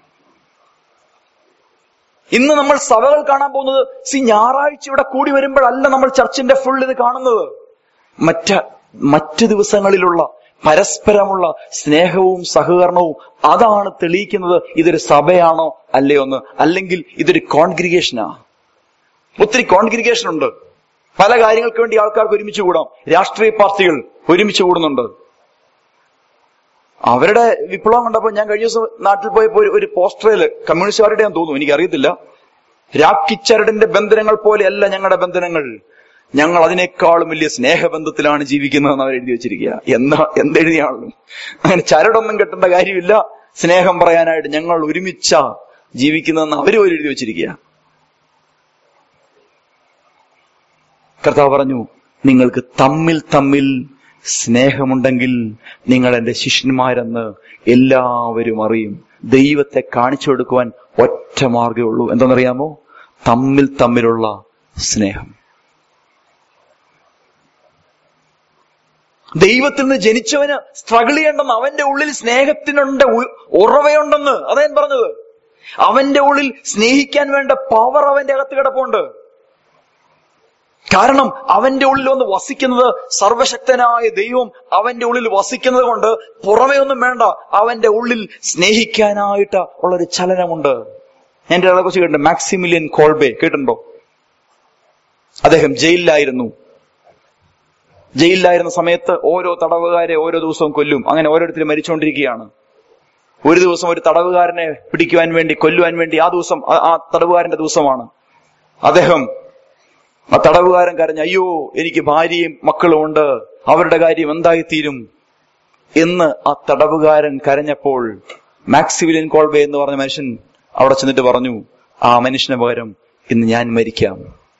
ഇന്ന് നമ്മൾ സഭകൾ കാണാൻ പോകുന്നത് സി ഞായറാഴ്ച ഇവിടെ കൂടി വരുമ്പോഴല്ല നമ്മൾ ചർച്ചിന്റെ ഫുൾ ഇത് കാണുന്നത് മറ്റ മറ്റു ദിവസങ്ങളിലുള്ള പരസ്പരമുള്ള സ്നേഹവും സഹകരണവും അതാണ് തെളിയിക്കുന്നത് ഇതൊരു സഭയാണോ അല്ലയോ എന്ന് അല്ലെങ്കിൽ ഇതൊരു കോൺഗ്രിഗേഷനാ ഒത്തിരി കോൺഗ്രിഗേഷൻ ഉണ്ട് പല കാര്യങ്ങൾക്ക് വേണ്ടി ആൾക്കാർക്ക് ഒരുമിച്ച് കൂടാം രാഷ്ട്രീയ പാർട്ടികൾ ഒരുമിച്ച് കൂടുന്നുണ്ട് അവരുടെ വിപ്ലവം കണ്ടപ്പോ ഞാൻ കഴിഞ്ഞ ദിവസം നാട്ടിൽ പോയപ്പോ ഒരു- ഒരു പോസ്റ്ററിൽ കമ്മ്യൂണിസ്റ്റുകാരുടെ ഞാൻ തോന്നുന്നു എനിക്കറിയത്തില്ല രാക്കിച്ചരടിന്റെ ബന്ധനങ്ങൾ പോലെയല്ല ഞങ്ങളുടെ ബന്ധനങ്ങൾ ഞങ്ങൾ അതിനേക്കാളും വലിയ സ്നേഹബന്ധത്തിലാണ് ജീവിക്കുന്നതെന്ന് അവർ എഴുതി വെച്ചിരിക്കുക എന്താ എന്തെഴുതിയാണല്ലോ അങ്ങനെ ചരടൊന്നും കെട്ടേണ്ട കാര്യമില്ല സ്നേഹം പറയാനായിട്ട് ഞങ്ങൾ ഒരുമിച്ച ജീവിക്കുന്നതെന്ന് അവരും എഴുതി വെച്ചിരിക്കുക കർത്താവ് പറഞ്ഞു നിങ്ങൾക്ക് തമ്മിൽ തമ്മിൽ സ്നേഹമുണ്ടെങ്കിൽ നിങ്ങൾ എന്റെ ശിഷ്യന്മാരെന്ന് എല്ലാവരും അറിയും ദൈവത്തെ കാണിച്ചു കൊടുക്കുവാൻ ഒറ്റ മാർഗമേ ഉള്ളൂ എന്താണെന്നറിയാമോ തമ്മിൽ തമ്മിലുള്ള സ്നേഹം ദൈവത്തിൽ നിന്ന് ജനിച്ചവന് സ്ട്രഗിൾ ചെയ്യണ്ടെന്ന് അവന്റെ ഉള്ളിൽ സ്നേഹത്തിനുണ്ട് ഉ- ഉറവയുണ്ടെന്ന് അതാ ഞാൻ പറഞ്ഞത് അവന്റെ ഉള്ളിൽ സ്നേഹിക്കാൻ വേണ്ട പവർ അവന്റെ അകത്ത് കിടപ്പുണ്ട് കാരണം അവന്റെ ഉള്ളിൽ ഒന്ന് വസിക്കുന്നത് സർവശക്തനായ ദൈവം അവന്റെ ഉള്ളിൽ വസിക്കുന്നത് കൊണ്ട് പുറമേ ഒന്നും വേണ്ട അവന്റെ ഉള്ളിൽ സ്നേഹിക്കാനായിട്ട് ഉള്ളൊരു ചലനമുണ്ട് ഞാൻ ഒരാളെ കുറിച്ച് കേട്ടിട്ടുണ്ട് മാക്സിമിലിയൻ കോൾബെ കേട്ടിട്ടുണ്ടോ അദ്ദേഹം ജയിലിലായിരുന്നു ജയിലിലായിരുന്ന സമയത്ത് ഓരോ തടവുകാരെ ഓരോ ദിവസവും കൊല്ലും അങ്ങനെ ഓരോരുത്തരും മരിച്ചുകൊണ്ടിരിക്കുകയാണ് ഒരു ദിവസം ഒരു തടവുകാരനെ പിടിക്കുവാൻ വേണ്ടി കൊല്ലുവാൻ വേണ്ടി ആ ദിവസം ആ- ആ തടവുകാരന്റെ ദിവസമാണ് അദ്ദേഹം ആ തടവുകാരൻ കരഞ്ഞു അയ്യോ എനിക്ക് ഭാര്യയും മക്കളും ഉണ്ട് അവരുടെ കാര്യം എന്തായിത്തീരും എന്ന് ആ തടവുകാരൻ കരഞ്ഞപ്പോൾ മാക്സിവിലിയൻ കോൾബെ എന്ന് പറഞ്ഞ മനുഷ്യൻ അവിടെ ചെന്നിട്ട് പറഞ്ഞു ആ മനുഷ്യന് പകരം ഇന്ന് ഞാൻ മരിക്കാം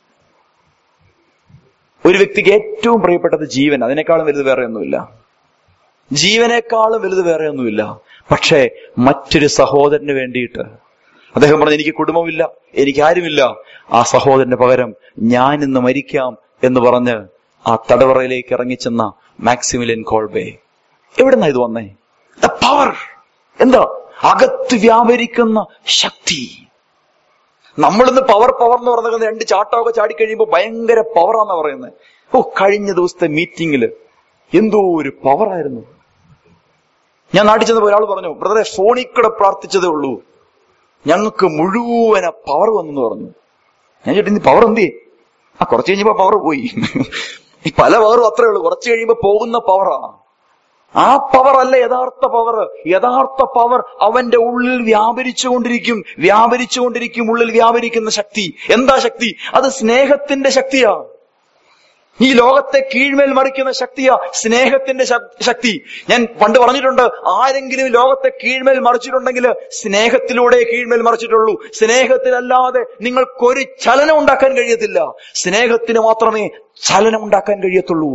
ഒരു വ്യക്തിക്ക് ഏറ്റവും പ്രിയപ്പെട്ടത് ജീവൻ അതിനേക്കാളും വലുത് വേറെ ഒന്നുമില്ല ജീവനേക്കാളും വലുത് വേറെ ഒന്നുമില്ല പക്ഷേ മറ്റൊരു സഹോദരന് വേണ്ടിയിട്ട് അദ്ദേഹം പറഞ്ഞു എനിക്ക് കുടുംബമില്ല എനിക്ക് ആരുമില്ല ആ സഹോദരന് പകരം ഞാൻ ഇന്ന് മരിക്കാം എന്ന് പറഞ്ഞ് ആ തടവറയിലേക്ക് ഇറങ്ങിച്ചെന്ന മാക്സിമിലിയൻ കോൾബെ എവിടുന്ന ഇത് വന്നേ ദ പവർ എന്താ അകത്ത് വ്യാപരിക്കുന്ന ശക്തി നമ്മളിന്ന് പവർ പവർ എന്ന് പറഞ്ഞത് രണ്ട് ചാട്ടമൊക്കെ ചാടി കഴിയുമ്പോൾ ഭയങ്കര പവറാന്നാ പറയുന്നത് ഓ കഴിഞ്ഞ ദിവസത്തെ മീറ്റിംഗില് എന്തോ ഒരു പവറായിരുന്നു ഞാൻ നാട്ടിൽ ചെന്നപ്പോൾ ഒരാൾ പറഞ്ഞു ബ്രദറെ ഫോണിൽ കൂടെ പ്രാർത്ഥിച്ചതേ ഉള്ളൂ ഞങ്ങൾക്ക് മുഴുവൻ പവർ വന്നെന്ന് പറഞ്ഞു ഞാൻ ചോദിച്ചു ഇനി പവർ എന്തി ആ കുറച്ച് കഴിഞ്ഞപ്പോ പവർ പോയി ഈ പല പവറും അത്രേ ഉള്ളൂ കുറച്ച് കഴിയുമ്പോ പോകുന്ന പവറാ ആ പവർ അല്ല യഥാർത്ഥ പവർ യഥാർത്ഥ പവർ അവന്റെ ഉള്ളിൽ വ്യാപരിച്ചുകൊണ്ടിരിക്കും വ്യാപരിച്ചുകൊണ്ടിരിക്കും ഉള്ളിൽ വ്യാപരിക്കുന്ന ശക്തി എന്താ ശക്തി അത് സ്നേഹത്തിന്റെ ശക്തിയാ ഈ ലോകത്തെ കീഴ്മേൽ മറിക്കുന്ന ശക്തിയാ സ്നേഹത്തിന്റെ ശക്- ശക്തി ഞാൻ പണ്ട് പറഞ്ഞിട്ടുണ്ട് ആരെങ്കിലും ലോകത്തെ കീഴ്മേൽ മറിച്ചിട്ടുണ്ടെങ്കിൽ സ്നേഹത്തിലൂടെ കീഴ്മേൽ മറിച്ചിട്ടുള്ളൂ സ്നേഹത്തിലല്ലാതെ നിങ്ങൾക്കൊരു ചലനം ഉണ്ടാക്കാൻ കഴിയത്തില്ല സ്നേഹത്തിന് മാത്രമേ ചലനം ഉണ്ടാക്കാൻ കഴിയത്തുള്ളൂ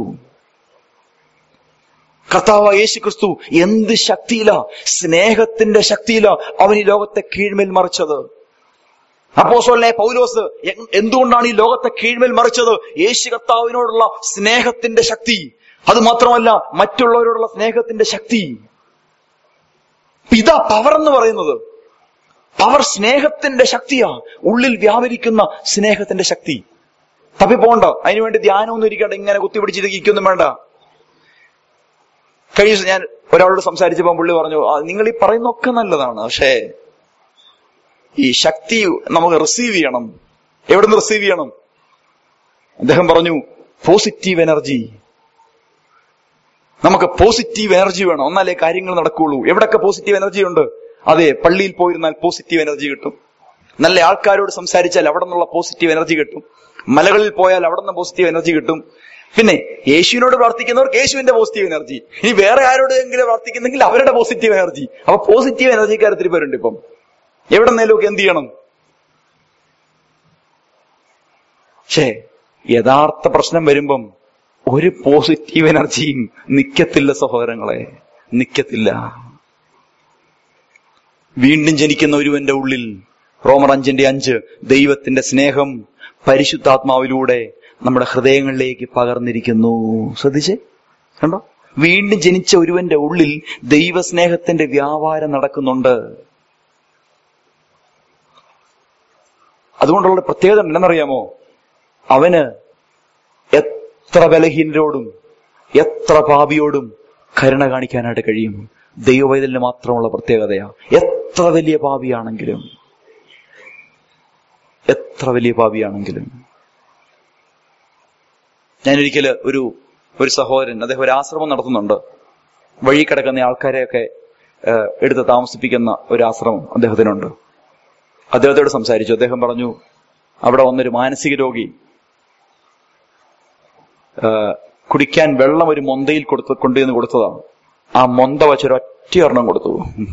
കർത്താവ് യേശു ക്രിസ്തു എന്ത് ശക്തിയില സ്നേഹത്തിന്റെ ശക്തിയില അവൻ ഈ ലോകത്തെ കീഴ്മേൽ മറിച്ചത് അപ്പോസോലിനെ പൗലോസ് എ- എന്തുകൊണ്ടാണ് ഈ ലോകത്തെ കീഴ്മേൽ മറിച്ചത് യേശു കർത്താവിനോടുള്ള സ്നേഹത്തിന്റെ ശക്തി അത് മാത്രമല്ല മറ്റുള്ളവരോടുള്ള സ്നേഹത്തിന്റെ ശക്തി ഇതാ പവർ എന്ന് പറയുന്നത് പവർ സ്നേഹത്തിന്റെ ശക്തിയാ ഉള്ളിൽ വ്യാപരിക്കുന്ന സ്നേഹത്തിന്റെ ശക്തി തപ്പിപ്പോണ്ട അതിനുവേണ്ടി ധ്യാനമൊന്നും ഇരിക്കണ്ട ഇങ്ങനെ കുത്തിപിടിച്ചിരിക്കൊന്നും വേണ്ട കഴിഞ്ഞ ദിവസം ഞാൻ ഒരാളോട് സംസാരിച്ചപ്പോൾ പുള്ളി പറഞ്ഞു "ആ, നിങ്ങൾ ഈ പറയുന്നൊക്കെ നല്ലതാണ് പക്ഷേ ഈ ശക്തി നമുക്ക് റിസീവ് ചെയ്യണം എവിടുന്ന് റിസീവ് ചെയ്യണം അദ്ദേഹം പറഞ്ഞു പോസിറ്റീവ് എനർജി നമുക്ക് പോസിറ്റീവ് എനർജി വേണം എന്നാലേ കാര്യങ്ങൾ നടക്കുകയുള്ളൂ എവിടൊക്കെ പോസിറ്റീവ് എനർജി ഉണ്ട് അതെ പള്ളിയിൽ പോയിരുന്നാൽ പോസിറ്റീവ് എനർജി കിട്ടും നല്ല ആൾക്കാരോട് സംസാരിച്ചാൽ അവിടെ നിന്നുള്ള പോസിറ്റീവ് എനർജി കിട്ടും മലകളിൽ പോയാൽ അവിടെ നിന്ന് പോസിറ്റീവ് എനർജി കിട്ടും പിന്നെ യേശുവിനോട് പ്രാർത്ഥിക്കുന്നവർക്ക് യേശുവിന്റെ പോസിറ്റീവ് എനർജി ഇനി വേറെ ആരോടെങ്കിലും പ്രാർത്ഥിക്കുന്നെങ്കിൽ അവരുടെ പോസിറ്റീവ് എനർജി അപ്പൊ പോസിറ്റീവ് എനർജിക്കാർ ഒത്തിരി പേരുണ്ട് ഇപ്പം എവിടെ നിന്നേലും എന്ത് ചെയ്യണം പക്ഷേ യഥാർത്ഥ പ്രശ്നം വരുമ്പം ഒരു പോസിറ്റീവ് എനർജിയും നിക്കത്തില്ല സഹോദരങ്ങളെ നിക്കത്തില്ല വീണ്ടും ജനിക്കുന്ന ഒരുവന്റെ ഉള്ളിൽ റോമർ അഞ്ചിന്റെ അഞ്ച് ദൈവത്തിന്റെ സ്നേഹം പരിശുദ്ധാത്മാവിലൂടെ നമ്മുടെ ഹൃദയങ്ങളിലേക്ക് പകർന്നിരിക്കുന്നു ശ്രദ്ധിച്ചേ കണ്ടോ വീണ്ടും ജനിച്ച ഒരുവന്റെ ഉള്ളിൽ ദൈവസ്നേഹത്തിന്റെ വ്യാപാരം നടക്കുന്നുണ്ട് അതുകൊണ്ടുള്ള പ്രത്യേകത ഉണ്ടെന്നറിയാമോ അവന് എത്ര ബലഹീനരോടും എത്ര പാപിയോടും കരുണ കാണിക്കാനായിട്ട് കഴിയും ദൈവവൈതലിന് മാത്രമുള്ള പ്രത്യേകതയാ എത്ര വലിയ പാപിയാണെങ്കിലും എത്ര വലിയ പാപിയാണെങ്കിലും ഞാനൊരിക്കല് ഒരു ഒരു സഹോദരൻ അദ്ദേഹം ഒരു ആശ്രമം നടത്തുന്നുണ്ട് വഴി കിടക്കുന്ന ആൾക്കാരെയൊക്കെ ഏഹ്, എടുത്ത് താമസിപ്പിക്കുന്ന ഒരു ആശ്രമം അദ്ദേഹത്തിനുണ്ട് അദ്ദേഹത്തോട് സംസാരിച്ചു അദ്ദേഹം പറഞ്ഞു അവിടെ വന്നൊരു മാനസിക രോഗി ആ, കുടിക്കാൻ വെള്ളം ഒരു മൊന്തയിൽ കൊടുത്ത് കൊണ്ടുവന്ന് കൊടുത്തതാണ് ആ മൊന്ത വച്ചൊരൊറ്റ ഒരെണ്ണം കൊടുത്തു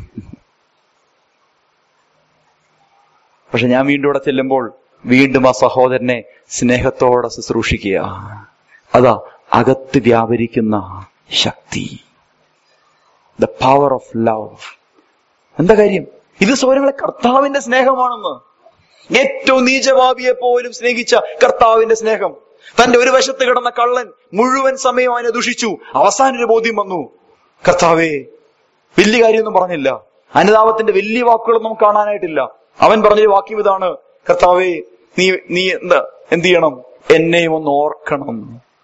പക്ഷെ ഞാൻ വീണ്ടും ഇവിടെ ചെല്ലുമ്പോൾ വീണ്ടും ആ സഹോദരനെ സ്നേഹത്തോടെ ശുശ്രൂഷിക്കുക അതാ അകത്ത് വ്യാപരിക്കുന്ന ശക്തി ദ പവർ ഓഫ് ലവ് എന്താ കാര്യം ഇത് സൗരങ്ങളെ കർത്താവിന്റെ സ്നേഹമാണെന്ന് ഏറ്റവും നീചഭാവിയെ പോലും സ്നേഹിച്ച കർത്താവിന്റെ സ്നേഹം തന്റെ ഒരു വശത്ത് കിടന്ന കള്ളൻ മുഴുവൻ സമയം അവനെ ദുഷിച്ചു അവസാന ഒരു ബോധ്യം വന്നു കർത്താവേ വലിയ കാര്യമൊന്നും പറഞ്ഞില്ല അനുതാപത്തിന്റെ വലിയ വാക്കുകളൊന്നും നമുക്ക് കാണാനായിട്ടില്ല അവൻ പറഞ്ഞൊരു വാക്യം ഇതാണ് കർത്താവേ നീ നീ എന്താ എന്ത് ചെയ്യണം എന്നെയും ഒന്ന് ഓർക്കണം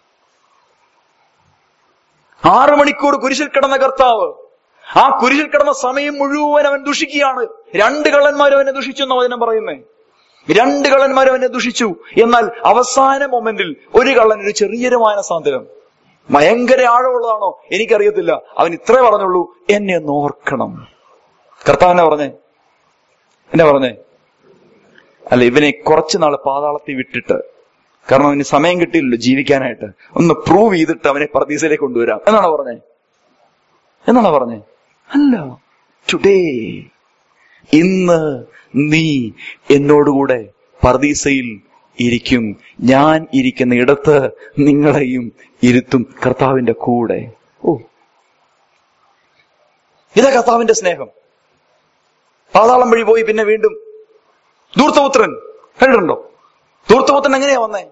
ആറു മണിക്കൂർ കുരിശിൽ കിടന്ന കർത്താവ് ആ കുരിശിൽ കിടന്ന സമയം മുഴുവൻ അവൻ ദുഷിക്കുകയാണ് രണ്ട് കള്ളന്മാരും അവനെ ദുഷിച്ചു എന്ന് വചനം പറയുന്നേ രണ്ട് കള്ളന്മാരും അവനെ ദുഷിച്ചു എന്നാൽ അവസാന മൊമെന്റിൽ ഒരു കള്ളൻ ഒരു ചെറിയൊരു മാനസാന്തരം ഭയങ്കര ആഴമുള്ളതാണോ എനിക്കറിയത്തില്ല അവൻ ഇത്രേ പറഞ്ഞുള്ളൂ എന്നെ ഒന്ന് ഓർക്കണം കർത്താവ് എന്നെ പറഞ്ഞേ എന്നെ പറഞ്ഞേ അല്ല ഇവനെ കുറച്ചു നാൾ പാതാളത്തിൽ വിട്ടിട്ട് കാരണം അവന് സമയം കിട്ടിയില്ലല്ലോ ജീവിക്കാനായിട്ട് ഒന്ന് പ്രൂവ് ചെയ്തിട്ട് അവനെ പർദീസയിലേക്ക് കൊണ്ടുവരാം എന്നാണ് പറഞ്ഞേ എന്നാണ് പറഞ്ഞേ അല്ല ടുഡേ ഇന്ന് നീ എന്നോടുകൂടെ പർദീസയിൽ ഇരിക്കും ഞാൻ ഇരിക്കുന്ന ഇടത്ത് നിങ്ങളെയും ഇരുത്തും കർത്താവിന്റെ കൂടെ ഓ ഇതാ കർത്താവിന്റെ സ്നേഹം പാതാളം വഴി പോയി പിന്നെ വീണ്ടും ധൂർത്തപുത്രൻ കേട്ടിട്ടുണ്ടോ ധൂർത്തപുത്രൻ എങ്ങനെയാ വന്നേ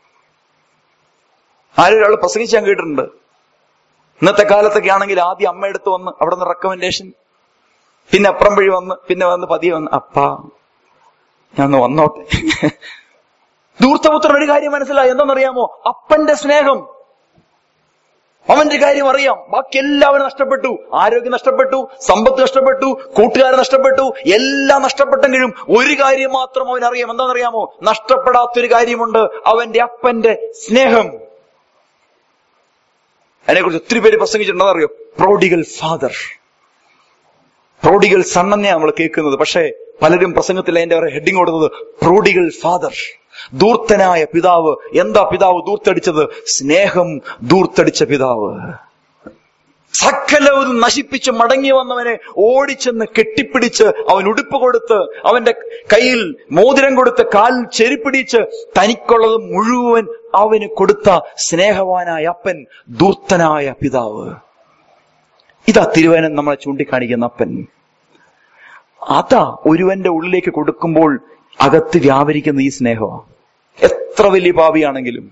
ആരും ഒരാൾ പ്രസംഗിച്ച് ഞാൻ കേട്ടിട്ടുണ്ട് ഇന്നത്തെ കാലത്തൊക്കെ ആണെങ്കിൽ ആദ്യം അമ്മ എടുത്ത് വന്ന് അവിടെ നിന്ന് റെക്കമെൻഡേഷൻ പിന്നെ അപ്പുറം വഴി വന്ന് പിന്നെ വന്ന് പതിയെ വന്ന് അപ്പാ ഞാൻ ഒന്ന് വന്നോട്ടെ ധൂർത്തപുത്രൻ ഒരു കാര്യം മനസ്സിലായി എന്താണെന്നറിയാമോ അപ്പന്റെ സ്നേഹം അവന്റെ കാര്യം അറിയാം ബാക്കി എല്ലാവരും നഷ്ടപ്പെട്ടു ആരോഗ്യം നഷ്ടപ്പെട്ടു സമ്പത്ത് നഷ്ടപ്പെട്ടു കൂട്ടുകാരെ നഷ്ടപ്പെട്ടു എല്ലാം നഷ്ടപ്പെട്ടെങ്കിലും ഒരു കാര്യം മാത്രം അവൻ അറിയാം എന്താണെന്നറിയാമോ നഷ്ടപ്പെടാത്തൊരു കാര്യമുണ്ട് അവന്റെ അപ്പന്റെ സ്നേഹം അതിനെക്കുറിച്ച് ഒത്തിരി പേര് പ്രസംഗിച്ചിട്ടുണ്ടെന്ന് അറിയോ പ്രോഡിഗൽ ഫാദർ പ്രോഡിഗൽ സൺ തന്നെയാണ് നമ്മൾ കേൾക്കുന്നത് പക്ഷേ പലരും പ്രസംഗത്തിൽ അതിന്റെ ഹെഡിങ് കൊടുത്തത് പ്രോഡിഗൽ ഫാദർ ദൂർത്തനായ പിതാവ് എന്താ പിതാവ് ദൂർത്തടിച്ചത് സ്നേഹം ദൂർത്തടിച്ച പിതാവ് സകലവും നശിപ്പിച്ച് മടങ്ങി വന്നവനെ ഓടിച്ചെന്ന് കെട്ടിപ്പിടിച്ച് അവൻ ഉടുപ്പ് കൊടുത്ത് അവന്റെ കയ്യിൽ മോതിരം കൊടുത്ത് കാൽ ചെരിപ്പിടിച്ച് തനിക്കുള്ളത് മുഴുവൻ അവന് കൊടുത്ത സ്നേഹവാനായ അപ്പൻ ദൂർത്തനായ പിതാവ് ഇതാ തിരുവനൻ നമ്മളെ ചൂണ്ടിക്കാണിക്കുന്ന അപ്പൻ അതാ ഒരുവന്റെ ഉള്ളിലേക്ക് കൊടുക്കുമ്പോൾ അകത്ത് വ്യാപരിക്കുന്ന ഈ സ്നേഹമാണ് എത്ര വലിയ പാപിയാണെങ്കിലും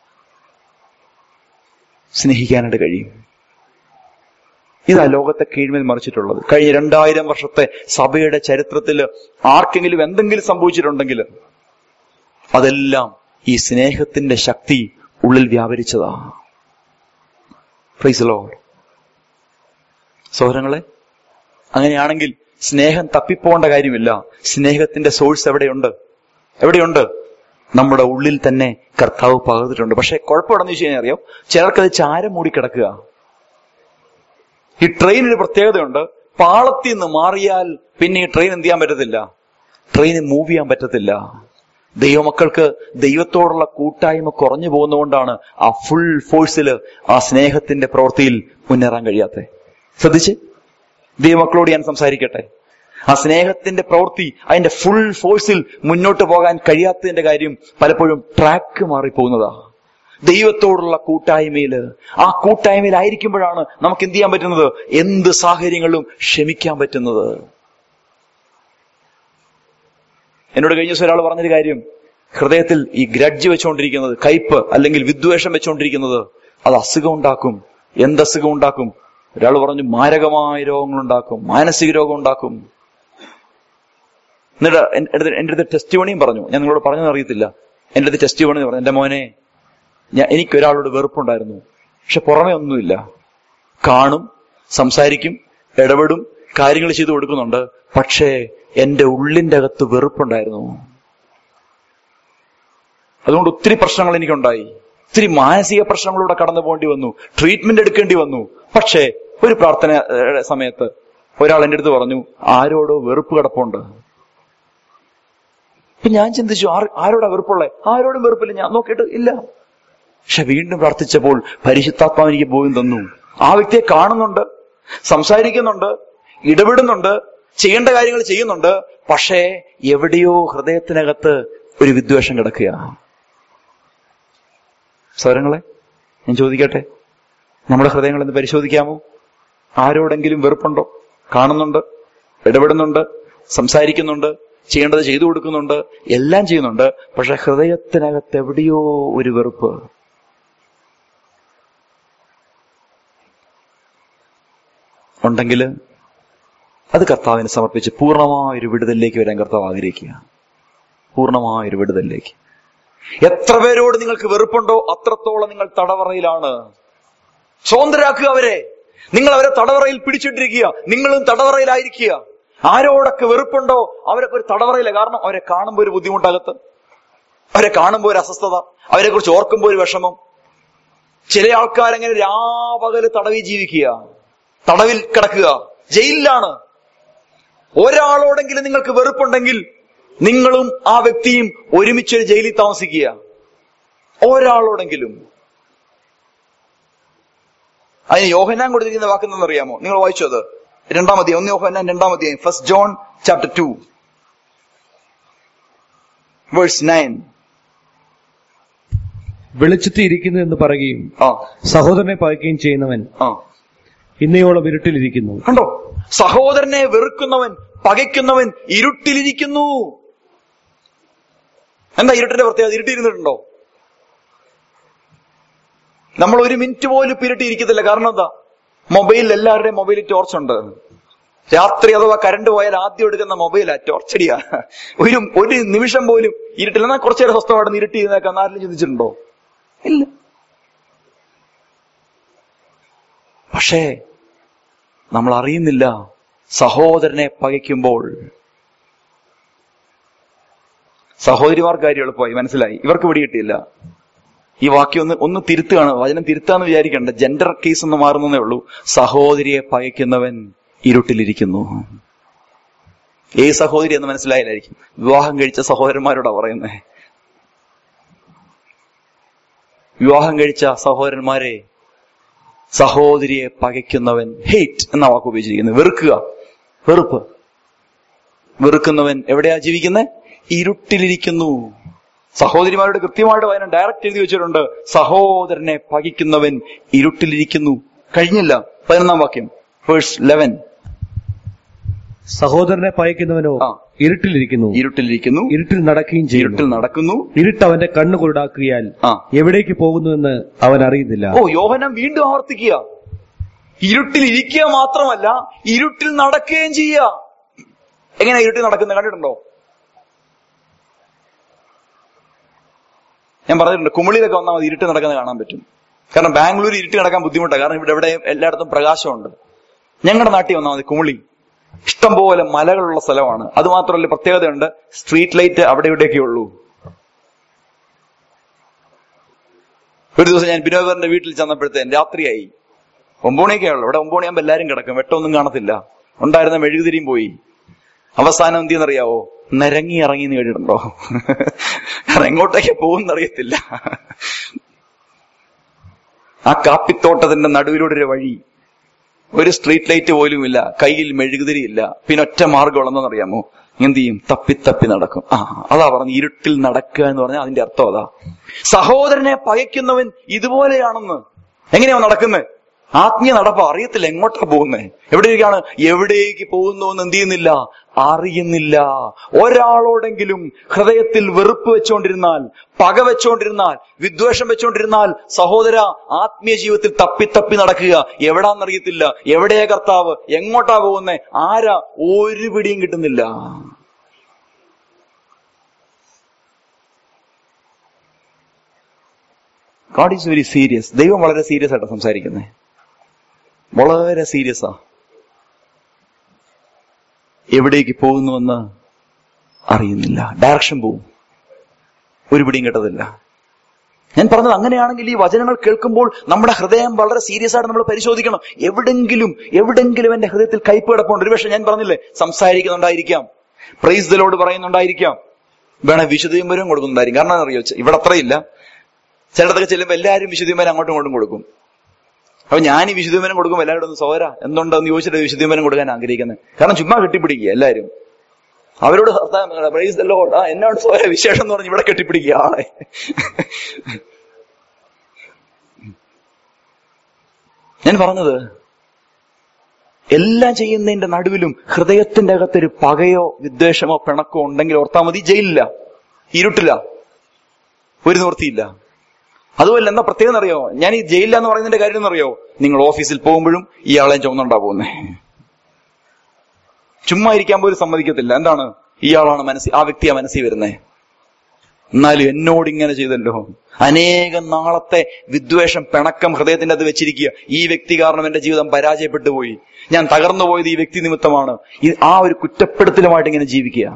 സ്നേഹിക്കാനായിട്ട് കഴിയും ഇതാ ലോകത്തെ കീഴ്മേൽ മറിച്ചിട്ടുള്ളത് കഴിഞ്ഞ രണ്ടായിരം വർഷത്തെ സഭയുടെ ചരിത്രത്തിൽ ആർക്കെങ്കിലും എന്തെങ്കിലും സംഭവിച്ചിട്ടുണ്ടെങ്കിൽ അതെല്ലാം ഈ സ്നേഹത്തിന്റെ ശക്തി ഉള്ളിൽ വ്യാപരിച്ചതാ പ്രൈസലോ സഹോദരങ്ങളെ അങ്ങനെയാണെങ്കിൽ സ്നേഹം തപ്പിപ്പോകേണ്ട കാര്യമില്ല സ്നേഹത്തിന്റെ സോഴ്സ് എവിടെയുണ്ട് എവിടെയുണ്ട് നമ്മുടെ ഉള്ളിൽ തന്നെ കർത്താവ് പകർന്നിട്ടുണ്ട് പക്ഷെ കുഴപ്പമെന്ന് വെച്ച് കഴിഞ്ഞാൽ അറിയോ ചിലർക്കത് ചാരം മൂടിക്കിടക്കുക ഈ ട്രെയിനിന് പ്രത്യേകതയുണ്ട് പാളത്തിൽ നിന്ന് മാറിയാൽ പിന്നെ ഈ ട്രെയിൻ എന്ത് ചെയ്യാൻ പറ്റത്തില്ല ട്രെയിന് മൂവ് ചെയ്യാൻ പറ്റത്തില്ല ദൈവമക്കൾക്ക് ദൈവത്തോടുള്ള കൂട്ടായ്മ കുറഞ്ഞു പോകുന്നതുകൊണ്ടാണ് ആ ഫുൾ ഫോഴ്സിൽ ആ സ്നേഹത്തിന്റെ പ്രവൃത്തിയിൽ മുന്നേറാൻ കഴിയാത്തെ ശ്രദ്ധിച്ച് ദൈവമക്കളോട് ഞാൻ സംസാരിക്കട്ടെ ആ സ്നേഹത്തിന്റെ പ്രവൃത്തി അതിന്റെ ഫുൾ ഫോഴ്സിൽ മുന്നോട്ട് പോകാൻ കഴിയാത്തതിന്റെ കാര്യം പലപ്പോഴും ട്രാക്ക് മാറിപ്പോകുന്നതാ ദൈവത്തോടുള്ള കൂട്ടായ്മയില് ആ കൂട്ടായ്മയിലായിരിക്കുമ്പോഴാണ് നമുക്ക് എന്ത് ചെയ്യാൻ പറ്റുന്നത് എന്ത് സാഹചര്യങ്ങളിലും ക്ഷമിക്കാൻ പറ്റുന്നത് എന്നോട് കഴിഞ്ഞ ദിവസം ഒരാൾ പറഞ്ഞൊരു കാര്യം ഹൃദയത്തിൽ ഈ ഗ്രഡ്ജ് വെച്ചുകൊണ്ടിരിക്കുന്നത് കയ്പ് അല്ലെങ്കിൽ വിദ്വേഷം വെച്ചുകൊണ്ടിരിക്കുന്നത് അത് അസുഖം ഉണ്ടാക്കും എന്ത് അസുഖം ഉണ്ടാക്കും ഒരാൾ പറഞ്ഞു മാരകമായ രോഗങ്ങൾ ഉണ്ടാക്കും മാനസിക രോഗം ഉണ്ടാക്കും എന്നിട്ട് എൻ- എന്റെ അടുത്ത് എന്റെ അടുത്ത് ടെസ്റ്റ് പണിയും പറഞ്ഞു ഞാൻ നിങ്ങളോട് പറഞ്ഞതെന്ന് അറിയത്തില്ല എന്റെ അടുത്ത് ടെസ്റ്റ് പണി പറഞ്ഞു എന്റെ മോനെ ഞാൻ എനിക്ക് ഒരാളോട് വെറുപ്പുണ്ടായിരുന്നു പക്ഷെ പുറമെ ഒന്നുമില്ല കാണും സംസാരിക്കും ഇടപെടും കാര്യങ്ങൾ ചെയ്തു കൊടുക്കുന്നുണ്ട് പക്ഷേ എന്റെ ഉള്ളിന്റെ അകത്ത് വെറുപ്പുണ്ടായിരുന്നു അതുകൊണ്ട് ഒത്തിരി പ്രശ്നങ്ങൾ എനിക്കുണ്ടായി ഒത്തിരി മാനസിക പ്രശ്നങ്ങളിലൂടെ കടന്നു പോകേണ്ടി വന്നു ട്രീറ്റ്മെന്റ് എടുക്കേണ്ടി വന്നു പക്ഷേ ഒരു പ്രാർത്ഥന ഏഹ്, സമയത്ത് ഒരാൾ എന്റെ അടുത്ത് പറഞ്ഞു ആരോടോ വെറുപ്പ് കിടപ്പുണ്ട് അപ്പൊ ഞാൻ ചിന്തിച്ചു ആർ ആരോടാ വെറുപ്പുള്ളേ ആരോടും വെറുപ്പില്ല ഞാൻ നോക്കിയിട്ട് ഇല്ല പക്ഷെ വീണ്ടും പ്രാർത്ഥിച്ചപ്പോൾ പരിശുദ്ധാത്മാവ് എനിക്ക് ബോധ്യം തന്നു ആ വ്യക്തിയെ കാണുന്നുണ്ട് സംസാരിക്കുന്നുണ്ട് ഇടപെടുന്നുണ്ട് ചെയ്യേണ്ട കാര്യങ്ങൾ ചെയ്യുന്നുണ്ട് പക്ഷേ എവിടെയോ ഹൃദയത്തിനകത്ത് ഒരു വിദ്വേഷം കിടക്കുക സ്വരങ്ങളെ ഞാൻ ചോദിക്കട്ടെ നമ്മുടെ ഹൃദയങ്ങൾ ഒന്ന് പരിശോധിക്കാമോ ആരോടെങ്കിലും വെറുപ്പുണ്ടോ കാണുന്നുണ്ട് ഇടപെടുന്നുണ്ട് സംസാരിക്കുന്നുണ്ട് ചെയ്യേണ്ടത് ചെയ്തു കൊടുക്കുന്നുണ്ട് എല്ലാം ചെയ്യുന്നുണ്ട് പക്ഷെ ഹൃദയത്തിനകത്ത് എവിടെയോ ഒരു വെറുപ്പ് ഉണ്ടെങ്കിൽ അത് കർത്താവിന് സമർപ്പിച്ച് പൂർണ്ണമായ ഒരു വിടുതലിലേക്ക് വരാൻ കർത്താവ് ആഗ്രഹിക്കുക പൂർണ്ണമായ ഒരു വിടുതലിലേക്ക് എത്ര പേരോട് നിങ്ങൾക്ക് വെറുപ്പുണ്ടോ അത്രത്തോളം നിങ്ങൾ തടവറയിലാണ് സ്വതന്ത്രരാക്കുക അവരെ നിങ്ങൾ അവരെ തടവറയിൽ പിടിച്ചിട്ടിരിക്കുക നിങ്ങളും തടവറയിലായിരിക്കുക ആരോടൊക്കെ വെറുപ്പുണ്ടോ അവരൊക്കെ ഒരു തടവറയില്ല കാരണം അവരെ കാണുമ്പോൾ ഒരു ബുദ്ധിമുട്ടകത്ത് അവരെ കാണുമ്പോൾ ഒരു അസ്വസ്ഥത അവരെ കുറിച്ച് ഓർക്കുമ്പോൾ ഒരു വിഷമം ചില ആൾക്കാരെങ്ങനെ രാപകല് തടവിൽ ജീവിക്കുക തടവിൽ കിടക്കുക ജയിലിലാണ് ഒരാളോടെങ്കിലും നിങ്ങൾക്ക് വെറുപ്പുണ്ടെങ്കിൽ നിങ്ങളും ആ വ്യക്തിയും ഒരുമിച്ചൊരു ജയിലിൽ താമസിക്കുക ഒരാളോടെങ്കിലും അതിന് യോഹനാൻ കൊടുത്തിരിക്കുന്ന വാക്കെന്തെന്ന് അറിയാമോ നിങ്ങൾ വായിച്ചോ അത് രണ്ടാം അധ്യായം ഒന്ന് യോഹനാൻ രണ്ടാം അധ്യായം first John chapter two verse nine വെളിച്ചത്തിൽ ഇരിക്കുന്നു എന്ന് പറയുകയും ആ സഹോദരനെ പകയ്ക്കുകയും ചെയ്യുന്നവൻ ആ ഇന്നയോളം ഇരുട്ടിലിരിക്കുന്നു കണ്ടോ സഹോദരനെ വെറുക്കുന്നവൻ പകയ്ക്കുന്നവൻ ഇരുട്ടിലിരിക്കുന്നു എന്താ ഇരുട്ടിന്റെ പ്രത്യേകത ഇരുട്ടിയിരുന്നിട്ടുണ്ടോ നമ്മൾ ഒരു മിനിറ്റ് പോലും ഇപ്പൊ ഇരുട്ടിയിരിക്കത്തില്ല കാരണം എന്താ മൊബൈലിൽ എല്ലാവരുടെയും മൊബൈലിൽ ടോർച്ച് ഉണ്ട് രാത്രി അഥവാ കറണ്ട് പോയാൽ ആദ്യം എടുക്കുന്ന മൊബൈലാ ടോർച്ചടിയാ ഒരു ഒരു നിമിഷം പോലും ഇരുട്ടില്ല എന്നാൽ കുറച്ചേരം സ്വസ്ഥമായിട്ട് ഇരുട്ടിയിരുന്നേക്കാൻ ആരെങ്കിലും ചിന്തിച്ചിട്ടുണ്ടോ ഇല്ല പക്ഷേ നമ്മൾ അറിയുന്നില്ല സഹോദരനെ പകയ്ക്കുമ്പോൾ സഹോദരിമാർക്ക് കാര്യം എളുപ്പമായി മനസ്സിലായി ഇവർക്ക് പിടികിട്ടിയില്ല ഈ വാക്യം ഒന്ന് ഒന്ന് തിരുത്തുകയാണ് വചനം തിരുത്താന്ന് വിചാരിക്കണ്ട ജെൻഡർ കേസ് ഒന്ന് മാറുന്നതേ ഉള്ളൂ സഹോദരിയെ പകയ്ക്കുന്നവൻ ഇരുട്ടിലിരിക്കുന്നു ഏ സഹോദരി എന്ന് മനസ്സിലായില്ലായിരിക്കും വിവാഹം കഴിച്ച സഹോദരന്മാരോടാ പറയുന്നേ വിവാഹം കഴിച്ച സഹോദരന്മാരെ സഹോദരിയെ പകയ്ക്കുന്നവൻ ഹേറ്റ് എന്ന വാക്ക് ഉപയോഗിച്ചിരിക്കുന്നത് വെറുക്കുക വെറുപ്പ് വെറുക്കുന്നവൻ എവിടെയാ ജീവിക്കുന്നത് ഇരുട്ടിലിരിക്കുന്നു സഹോദരിമാരോട് കൃത്യമായിട്ട് വചനം ഡയറക്റ്റ് എഴുതി വെച്ചിട്ടുണ്ട് സഹോദരനെ പകിക്കുന്നവൻ ഇരുട്ടിലിരിക്കുന്നു കഴിഞ്ഞില്ല പതിനൊന്നാം വാക്യം വേഴ്സ് ലെവൻ സഹോദരനെ പകയ്ക്കുന്നവനോ ആ. ഇരുട്ടിലിരിക്കുന്നു ഇരുട്ടിലിരിക്കുന്നു ഇരുട്ടിൽ നടക്കുകയും ചെയ്യുന്നു ഇരുട്ടിൽ നടക്കുന്നു ഇരുട്ട് അവന്റെ കണ്ണു കുരുടാക്കിയാൽ ആ എവിടേക്ക് പോകുന്നുവെന്ന് അവൻ അറിയുന്നില്ല ഓ യോഹനം വീണ്ടും ആവർത്തിക്കുക ഇരുട്ടിൽ ഇരിക്കുക മാത്രമല്ല ഇരുട്ടിൽ നടക്കുകയും ചെയ്യുക എങ്ങനെ ഇരുട്ടിൽ നടക്കുന്നത് കണ്ടിട്ടുണ്ടോ ഞാൻ പറഞ്ഞിട്ടുണ്ട് കുമിളിയിലൊക്കെ വന്നാൽ മതി ഇരുട്ട് നടക്കുന്നത് കാണാൻ പറ്റും കാരണം ബാംഗ്ലൂർ ഇരുട്ട് നടക്കാൻ ബുദ്ധിമുട്ടാണ് കാരണം ഇവിടെ എവിടെ എല്ലായിടത്തും പ്രകാശമുണ്ട് ഞങ്ങളുടെ നാട്ടിൽ വന്നാൽ മതി കുമിളി ഇഷ്ടംപോലെ മലകളുള്ള സ്ഥലമാണ് അത് മാത്രമല്ല പ്രത്യേകതയുണ്ട് സ്ട്രീറ്റ് ലൈറ്റ് അവിടെ ഇവിടെയൊക്കെ ഉള്ളൂ ഒരു ദിവസം ഞാൻ ബിനോദറിന്റെ വീട്ടിൽ ചെന്നപ്പോഴത്തേൻ രാത്രിയായി ഒമ്പണിയൊക്കെ ഉള്ളു ഇവിടെ ഒമ്പണിയാകുമ്പോ എല്ലാരും കിടക്കും വെട്ടമൊന്നും കാണത്തില്ല ഉണ്ടായിരുന്ന മെഴുകുതിരിയും പോയി അവസാനം എന്ത് ചെയ്യുന്നറിയാവോ നിരങ്ങി ഇറങ്ങി എന്ന് കേട്ടിട്ടുണ്ടോ കാരണം എങ്ങോട്ടേക്ക് പോകുന്നറിയത്തില്ല ആ കാപ്പിത്തോട്ടത്തിന്റെ നടുവിലൂടെ ഒരു വഴി ഒരു സ്ട്രീറ്റ് ലൈറ്റ് പോലും ഇല്ല കയ്യിൽ മെഴുകുതിരി ഇല്ല പിന്നെ ഒറ്റ മാർഗം അറിയാമോ എന്ത് ചെയ്യും തപ്പി തപ്പി നടക്കും ആ അതാ പറഞ്ഞു ഇരുട്ടിൽ നടക്കുക എന്ന് പറഞ്ഞാൽ അതിന്റെ അർത്ഥം അതാ സഹോദരനെ പകയ്ക്കുന്നവൻ ഇതുപോലെയാണെന്ന് എങ്ങനെയാ നടക്കുന്നത് ആത്മീയ നടപ്പ് അറിയത്തില്ല എങ്ങോട്ടാ പോകുന്നേ എവിടേക്കാണ് എവിടേക്ക് പോകുന്നു എന്ന് എന്ത് ചെയ്യുന്നില്ല അറിയുന്നില്ല ഒരാളോടെങ്കിലും ഹൃദയത്തിൽ വെറുപ്പ് വെച്ചുകൊണ്ടിരുന്നാൽ പക വെച്ചുകൊണ്ടിരുന്നാൽ വിദ്വേഷം വെച്ചുകൊണ്ടിരുന്നാൽ സഹോദര ആത്മീയ ജീവിതത്തിൽ തപ്പി തപ്പി നടക്കുക എവിടാന്നറിയത്തില്ല എവിടെയാ കർത്താവ് എങ്ങോട്ടാ പോകുന്നേ ആരാ ഒരു പിടിയും കിട്ടുന്നില്ല ഗാഡ് ഈസ് വെരി സീരിയസ് ദൈവം വളരെ സീരിയസ് ആയിട്ട് സംസാരിക്കുന്നത് വളരെ സീരിയസാ എവിടേക്ക് പോകുന്നുവെന്ന് അറിയുന്നില്ല ഡയറക്ഷൻ പോവും ഒരു പിടിയും കിട്ടത്തില്ല ഞാൻ പറഞ്ഞത് അങ്ങനെയാണെങ്കിൽ ഈ വചനങ്ങൾ കേൾക്കുമ്പോൾ നമ്മുടെ ഹൃദയം വളരെ സീരിയസ് ആയിട്ട് നമ്മൾ പരിശോധിക്കണം എവിടെങ്കിലും എവിടെങ്കിലും എന്റെ ഹൃദയത്തിൽ കയ്പ് കിടപ്പുണ്ട് ഒരുപക്ഷെ ഞാൻ പറഞ്ഞില്ലേ സംസാരിക്കുന്നുണ്ടായിരിക്കാം പ്രൈസ് ദലോട് പറയുന്നുണ്ടായിരിക്കാം വേണേ വിശുദ്ധീമരും കൊടുക്കുന്നുണ്ടായിരിക്കും കാരണം അറിയോ ഇവിടെ അത്രയില്ല ചിലയിടത്തൊക്കെ ചെല്ലുമ്പോൾ എല്ലാവരും വിശുദ്ധീമരം അങ്ങോട്ടും ഇങ്ങോട്ടും കൊടുക്കും അപ്പൊ ഞാൻ ഈ വിശുദ്ധീമനം കൊടുക്കും എല്ലാവരും ഒന്ന് സോര എന്തുണ്ടെന്ന് ചോദിച്ചിട്ട് വിശുദ്ധീമനം കൊടുക്കാൻ ആഗ്രഹിക്കുന്നത് കാരണം ചുമ്മാ കെട്ടിപ്പിടിക്കുക എല്ലാവരും അവരോട് പ്രൈസ് ദ ലോഡ് ആ എന്നോട് സോര വിശേഷം എന്ന് പറഞ്ഞ് ഇവിടെ കെട്ടിപ്പിടിക്കുക ആളെ ഞാൻ പറഞ്ഞത് എല്ലാം ചെയ്യുന്നതിന്റെ നടുവിലും ഹൃദയത്തിന്റെ അകത്തൊരു പകയോ വിദ്വേഷമോ പിണക്കോ ഉണ്ടെങ്കിൽ ഓർത്താൽ മതി ജയിലില്ല ഇരുട്ടില്ല ഒരു നിവൃത്തിയില്ല അതുപോലെ എന്താ പ്രത്യേകം അറിയോ ഞാൻ ഈ ജയിലില്ല എന്ന് പറയുന്നതിന്റെ കാര്യം എന്നറിയോ നിങ്ങൾ ഓഫീസിൽ പോകുമ്പോഴും ഇയാളെ ചുമന്നുണ്ടാ പോകുന്നേ ചുമ്മാ ഇരിക്കാൻ പോലും സമ്മതിക്കത്തില്ല എന്താണ് ഇയാളാണ് മനസ്സിൽ ആ വ്യക്തിയാ മനസ്സിൽ വരുന്നേ എന്നാലും എന്നോട് ഇങ്ങനെ ചെയ്തല്ലോ അനേകം നാളത്തെ വിദ്വേഷം പിണക്കം ഹൃദയത്തിന്റെ അത് വെച്ചിരിക്കുക ഈ വ്യക്തി കാരണം എന്റെ ജീവിതം പരാജയപ്പെട്ടു പോയി ഞാൻ തകർന്നു പോയത് ഈ വ്യക്തി നിമിത്തമാണ് ഈ ആ ഒരു കുറ്റപ്പെടുത്തലുമായിട്ട് ഇങ്ങനെ ജീവിക്കുക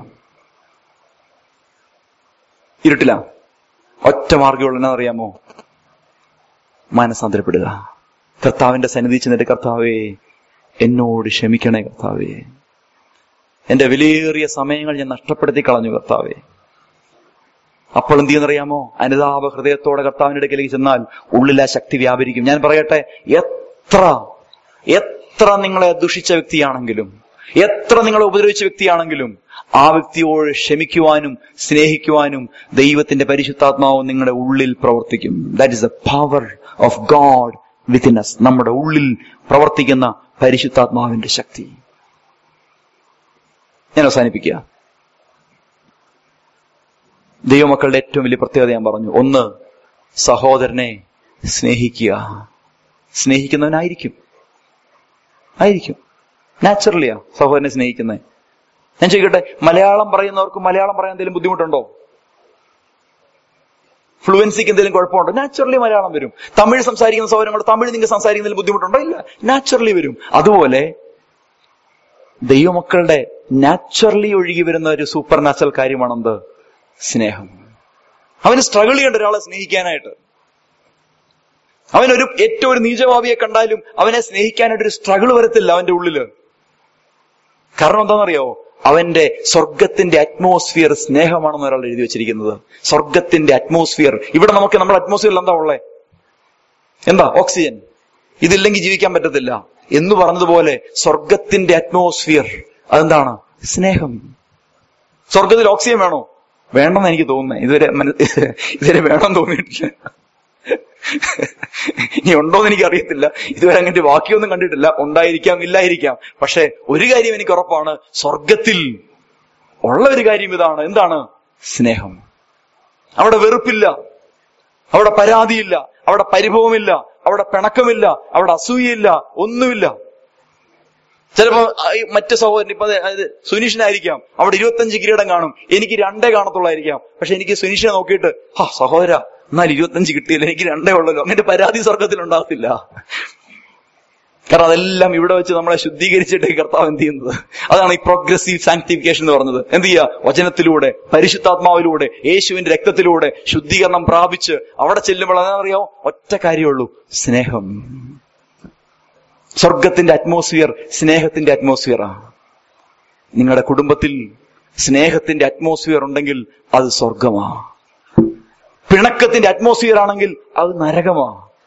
ഇരുട്ടില്ല ഒറ്റ മാർഗമുള്ള എന്നറിയാമോ മാനസാന്തരപ്പെടുക കർത്താവിന്റെ സന്നിധി ചെന്നിട്ട് കർത്താവേ എന്നോട് ക്ഷമിക്കണേ കർത്താവേ എന്റെ വിലയേറിയ സമയങ്ങൾ ഞാൻ നഷ്ടപ്പെടുത്തി കളഞ്ഞു കർത്താവേ അപ്പോൾ എന്ത് ചെയ്യുന്നറിയാമോ അനുതാപ ഹൃദയത്തോടെ കർത്താവിന്റെ അടുക്കലേക്ക് ചെന്നാൽ ഉള്ളിൽ ആ ശക്തി വ്യാപരിക്കും ഞാൻ പറയട്ടെ എത്ര എത്ര നിങ്ങളെ ദുഷിച്ച വ്യക്തിയാണെങ്കിലും എത്ര നിങ്ങളെ ഉപദ്രവിച്ച വ്യക്തിയാണെങ്കിലും ആ വ്യക്തിയോട് ക്ഷമിക്കുവാനും സ്നേഹിക്കുവാനും ദൈവത്തിന്റെ പരിശുദ്ധാത്മാവ് നിങ്ങളുടെ ഉള്ളിൽ പ്രവർത്തിക്കും that is the power of God within us നമ്മുടെ ഉള്ളിൽ പ്രവർത്തിക്കുന്ന പരിശുദ്ധാത്മാവിന്റെ ശക്തി ഞാൻ അവസാനിപ്പിക്കുക ദൈവമക്കളുടെ ഏറ്റവും വലിയ പ്രത്യേകത ഞാൻ പറഞ്ഞു ഒന്ന് സഹോദരനെ സ്നേഹിക്കുക സ്നേഹിക്കുന്നവനായിരിക്കും ആയിരിക്കും നാച്ചുറലിയാ സഹോദരനെ സ്നേഹിക്കുന്നത് ഞാൻ ചോദിക്കട്ടെ മലയാളം പറയുന്നവർക്ക് മലയാളം പറയാൻ എന്തെങ്കിലും ബുദ്ധിമുട്ടുണ്ടോ ഫ്ലുവൻസിക്ക് എന്തെങ്കിലും കുഴപ്പമുണ്ടോ നാച്ചുറലി മലയാളം വരും തമിഴ് സംസാരിക്കുന്ന സഹോദരങ്ങൾ തമിഴ് നിങ്ങൾക്ക് സംസാരിക്കുന്നതിൽ ബുദ്ധിമുട്ടുണ്ടോ ഇല്ല നാച്ചുറലി വരും അതുപോലെ ദൈവമക്കളുടെ നാച്ചുറലി ഒഴുകി വരുന്ന ഒരു സൂപ്പർ നാച്ചുറൽ കാര്യമാണെന്ത് സ്നേഹം അവന് സ്ട്രഗിൾ ചെയ്യേണ്ട ഒരാളെ സ്നേഹിക്കാനായിട്ട് അവനൊരു ഏറ്റവും ഒരു നീചഭാവിയെ കണ്ടാലും അവനെ സ്നേഹിക്കാനായിട്ടൊരു സ്ട്രഗിൾ വരത്തില്ല അവന്റെ ഉള്ളില് കാരണം എന്താണെന്നറിയോ അവന്റെ സ്വർഗത്തിന്റെ അറ്റ്മോസ്ഫിയർ സ്നേഹമാണെന്ന് ഒരാൾ എഴുതി വെച്ചിരിക്കുന്നത് സ്വർഗത്തിന്റെ അറ്റ്മോസ്ഫിയർ ഇവിടെ നമുക്ക് നമ്മുടെ അറ്റ്മോസ്ഫിയറിൽ എന്താ ഉള്ളേ എന്താ ഓക്സിജൻ ഇതില്ലെങ്കിൽ ജീവിക്കാൻ പറ്റത്തില്ല എന്ന് പറഞ്ഞതുപോലെ സ്വർഗത്തിന്റെ അറ്റ്മോസ്ഫിയർ അതെന്താണ് സ്നേഹം സ്വർഗത്തിൽ ഓക്സിജൻ വേണോ വേണ്ടെന്ന് എനിക്ക് തോന്നുന്നത് ഇതുവരെ മന- ഇതുവരെ വേണമെന്ന് തോന്നിയിട്ടില്ല ഇനി ഉണ്ടോന്ന് എനിക്ക് അറിയത്തില്ല ഇതുവരെ അങ്ങനത്തെ വാക്യമൊന്നും കണ്ടിട്ടില്ല ഉണ്ടായിരിക്കാം ഇല്ലായിരിക്കാം പക്ഷെ ഒരു കാര്യം എനിക്ക് ഉറപ്പാണ് സ്വർഗത്തിൽ ഉള്ള ഒരു കാര്യം ഇതാണ് എന്താണ് സ്നേഹം അവിടെ വെറുപ്പില്ല അവിടെ പരാതിയില്ല അവിടെ പരിഭവമില്ല അവിടെ പിണക്കമില്ല അവിടെ അസൂയയില്ല ഒന്നുമില്ല ചിലപ്പോ ആ ഈ മറ്റു സഹോദരൻ ഇപ്പൊ അതായത് സുനീഷിനായിരിക്കാം അവിടെ ഇരുപത്തഞ്ച് കിരീടം കാണും എനിക്ക് രണ്ടേ കാണത്തുള്ളായിരിക്കാം പക്ഷെ എനിക്ക് സുനീഷിനെ നോക്കിയിട്ട് ഹാ സഹോദര എന്നാൽ ഇരുപത്തഞ്ച് കിട്ടിയില്ല എനിക്ക് രണ്ടേ ഉള്ളല്ലോ അങ്ങനെ പരാതി സ്വർഗത്തിൽ ഉണ്ടാകത്തില്ല കാരണം അതെല്ലാം ഇവിടെ വെച്ച് നമ്മളെ ശുദ്ധീകരിച്ചിട്ട് ഈ കർത്താവ് എന്ത് ചെയ്യുന്നത് അതാണ് ഈ പ്രോഗ്രസീവ് സാങ്ക്ടിഫിക്കേഷൻ എന്ന് പറഞ്ഞത് എന്ത് ചെയ്യുക വചനത്തിലൂടെ പരിശുദ്ധാത്മാവിലൂടെ യേശുവിന്റെ രക്തത്തിലൂടെ ശുദ്ധീകരണം പ്രാപിച്ച് അവിടെ ചെല്ലുമ്പോൾ അതെന്നറിയോ ഒറ്റ കാര്യമുള്ളൂ സ്നേഹം സ്വർഗത്തിന്റെ അറ്റ്മോസ്ഫിയർ സ്നേഹത്തിന്റെ അറ്റ്മോസ്ഫിയറാ നിങ്ങളുടെ കുടുംബത്തിൽ സ്നേഹത്തിന്റെ അറ്റ്മോസ്ഫിയർ ഉണ്ടെങ്കിൽ അത് സ്വർഗമാ പിണക്കത്തിന്റെ അറ്റ്മോസ്ഫിയർ ആണെങ്കിൽ അത് നരകമാ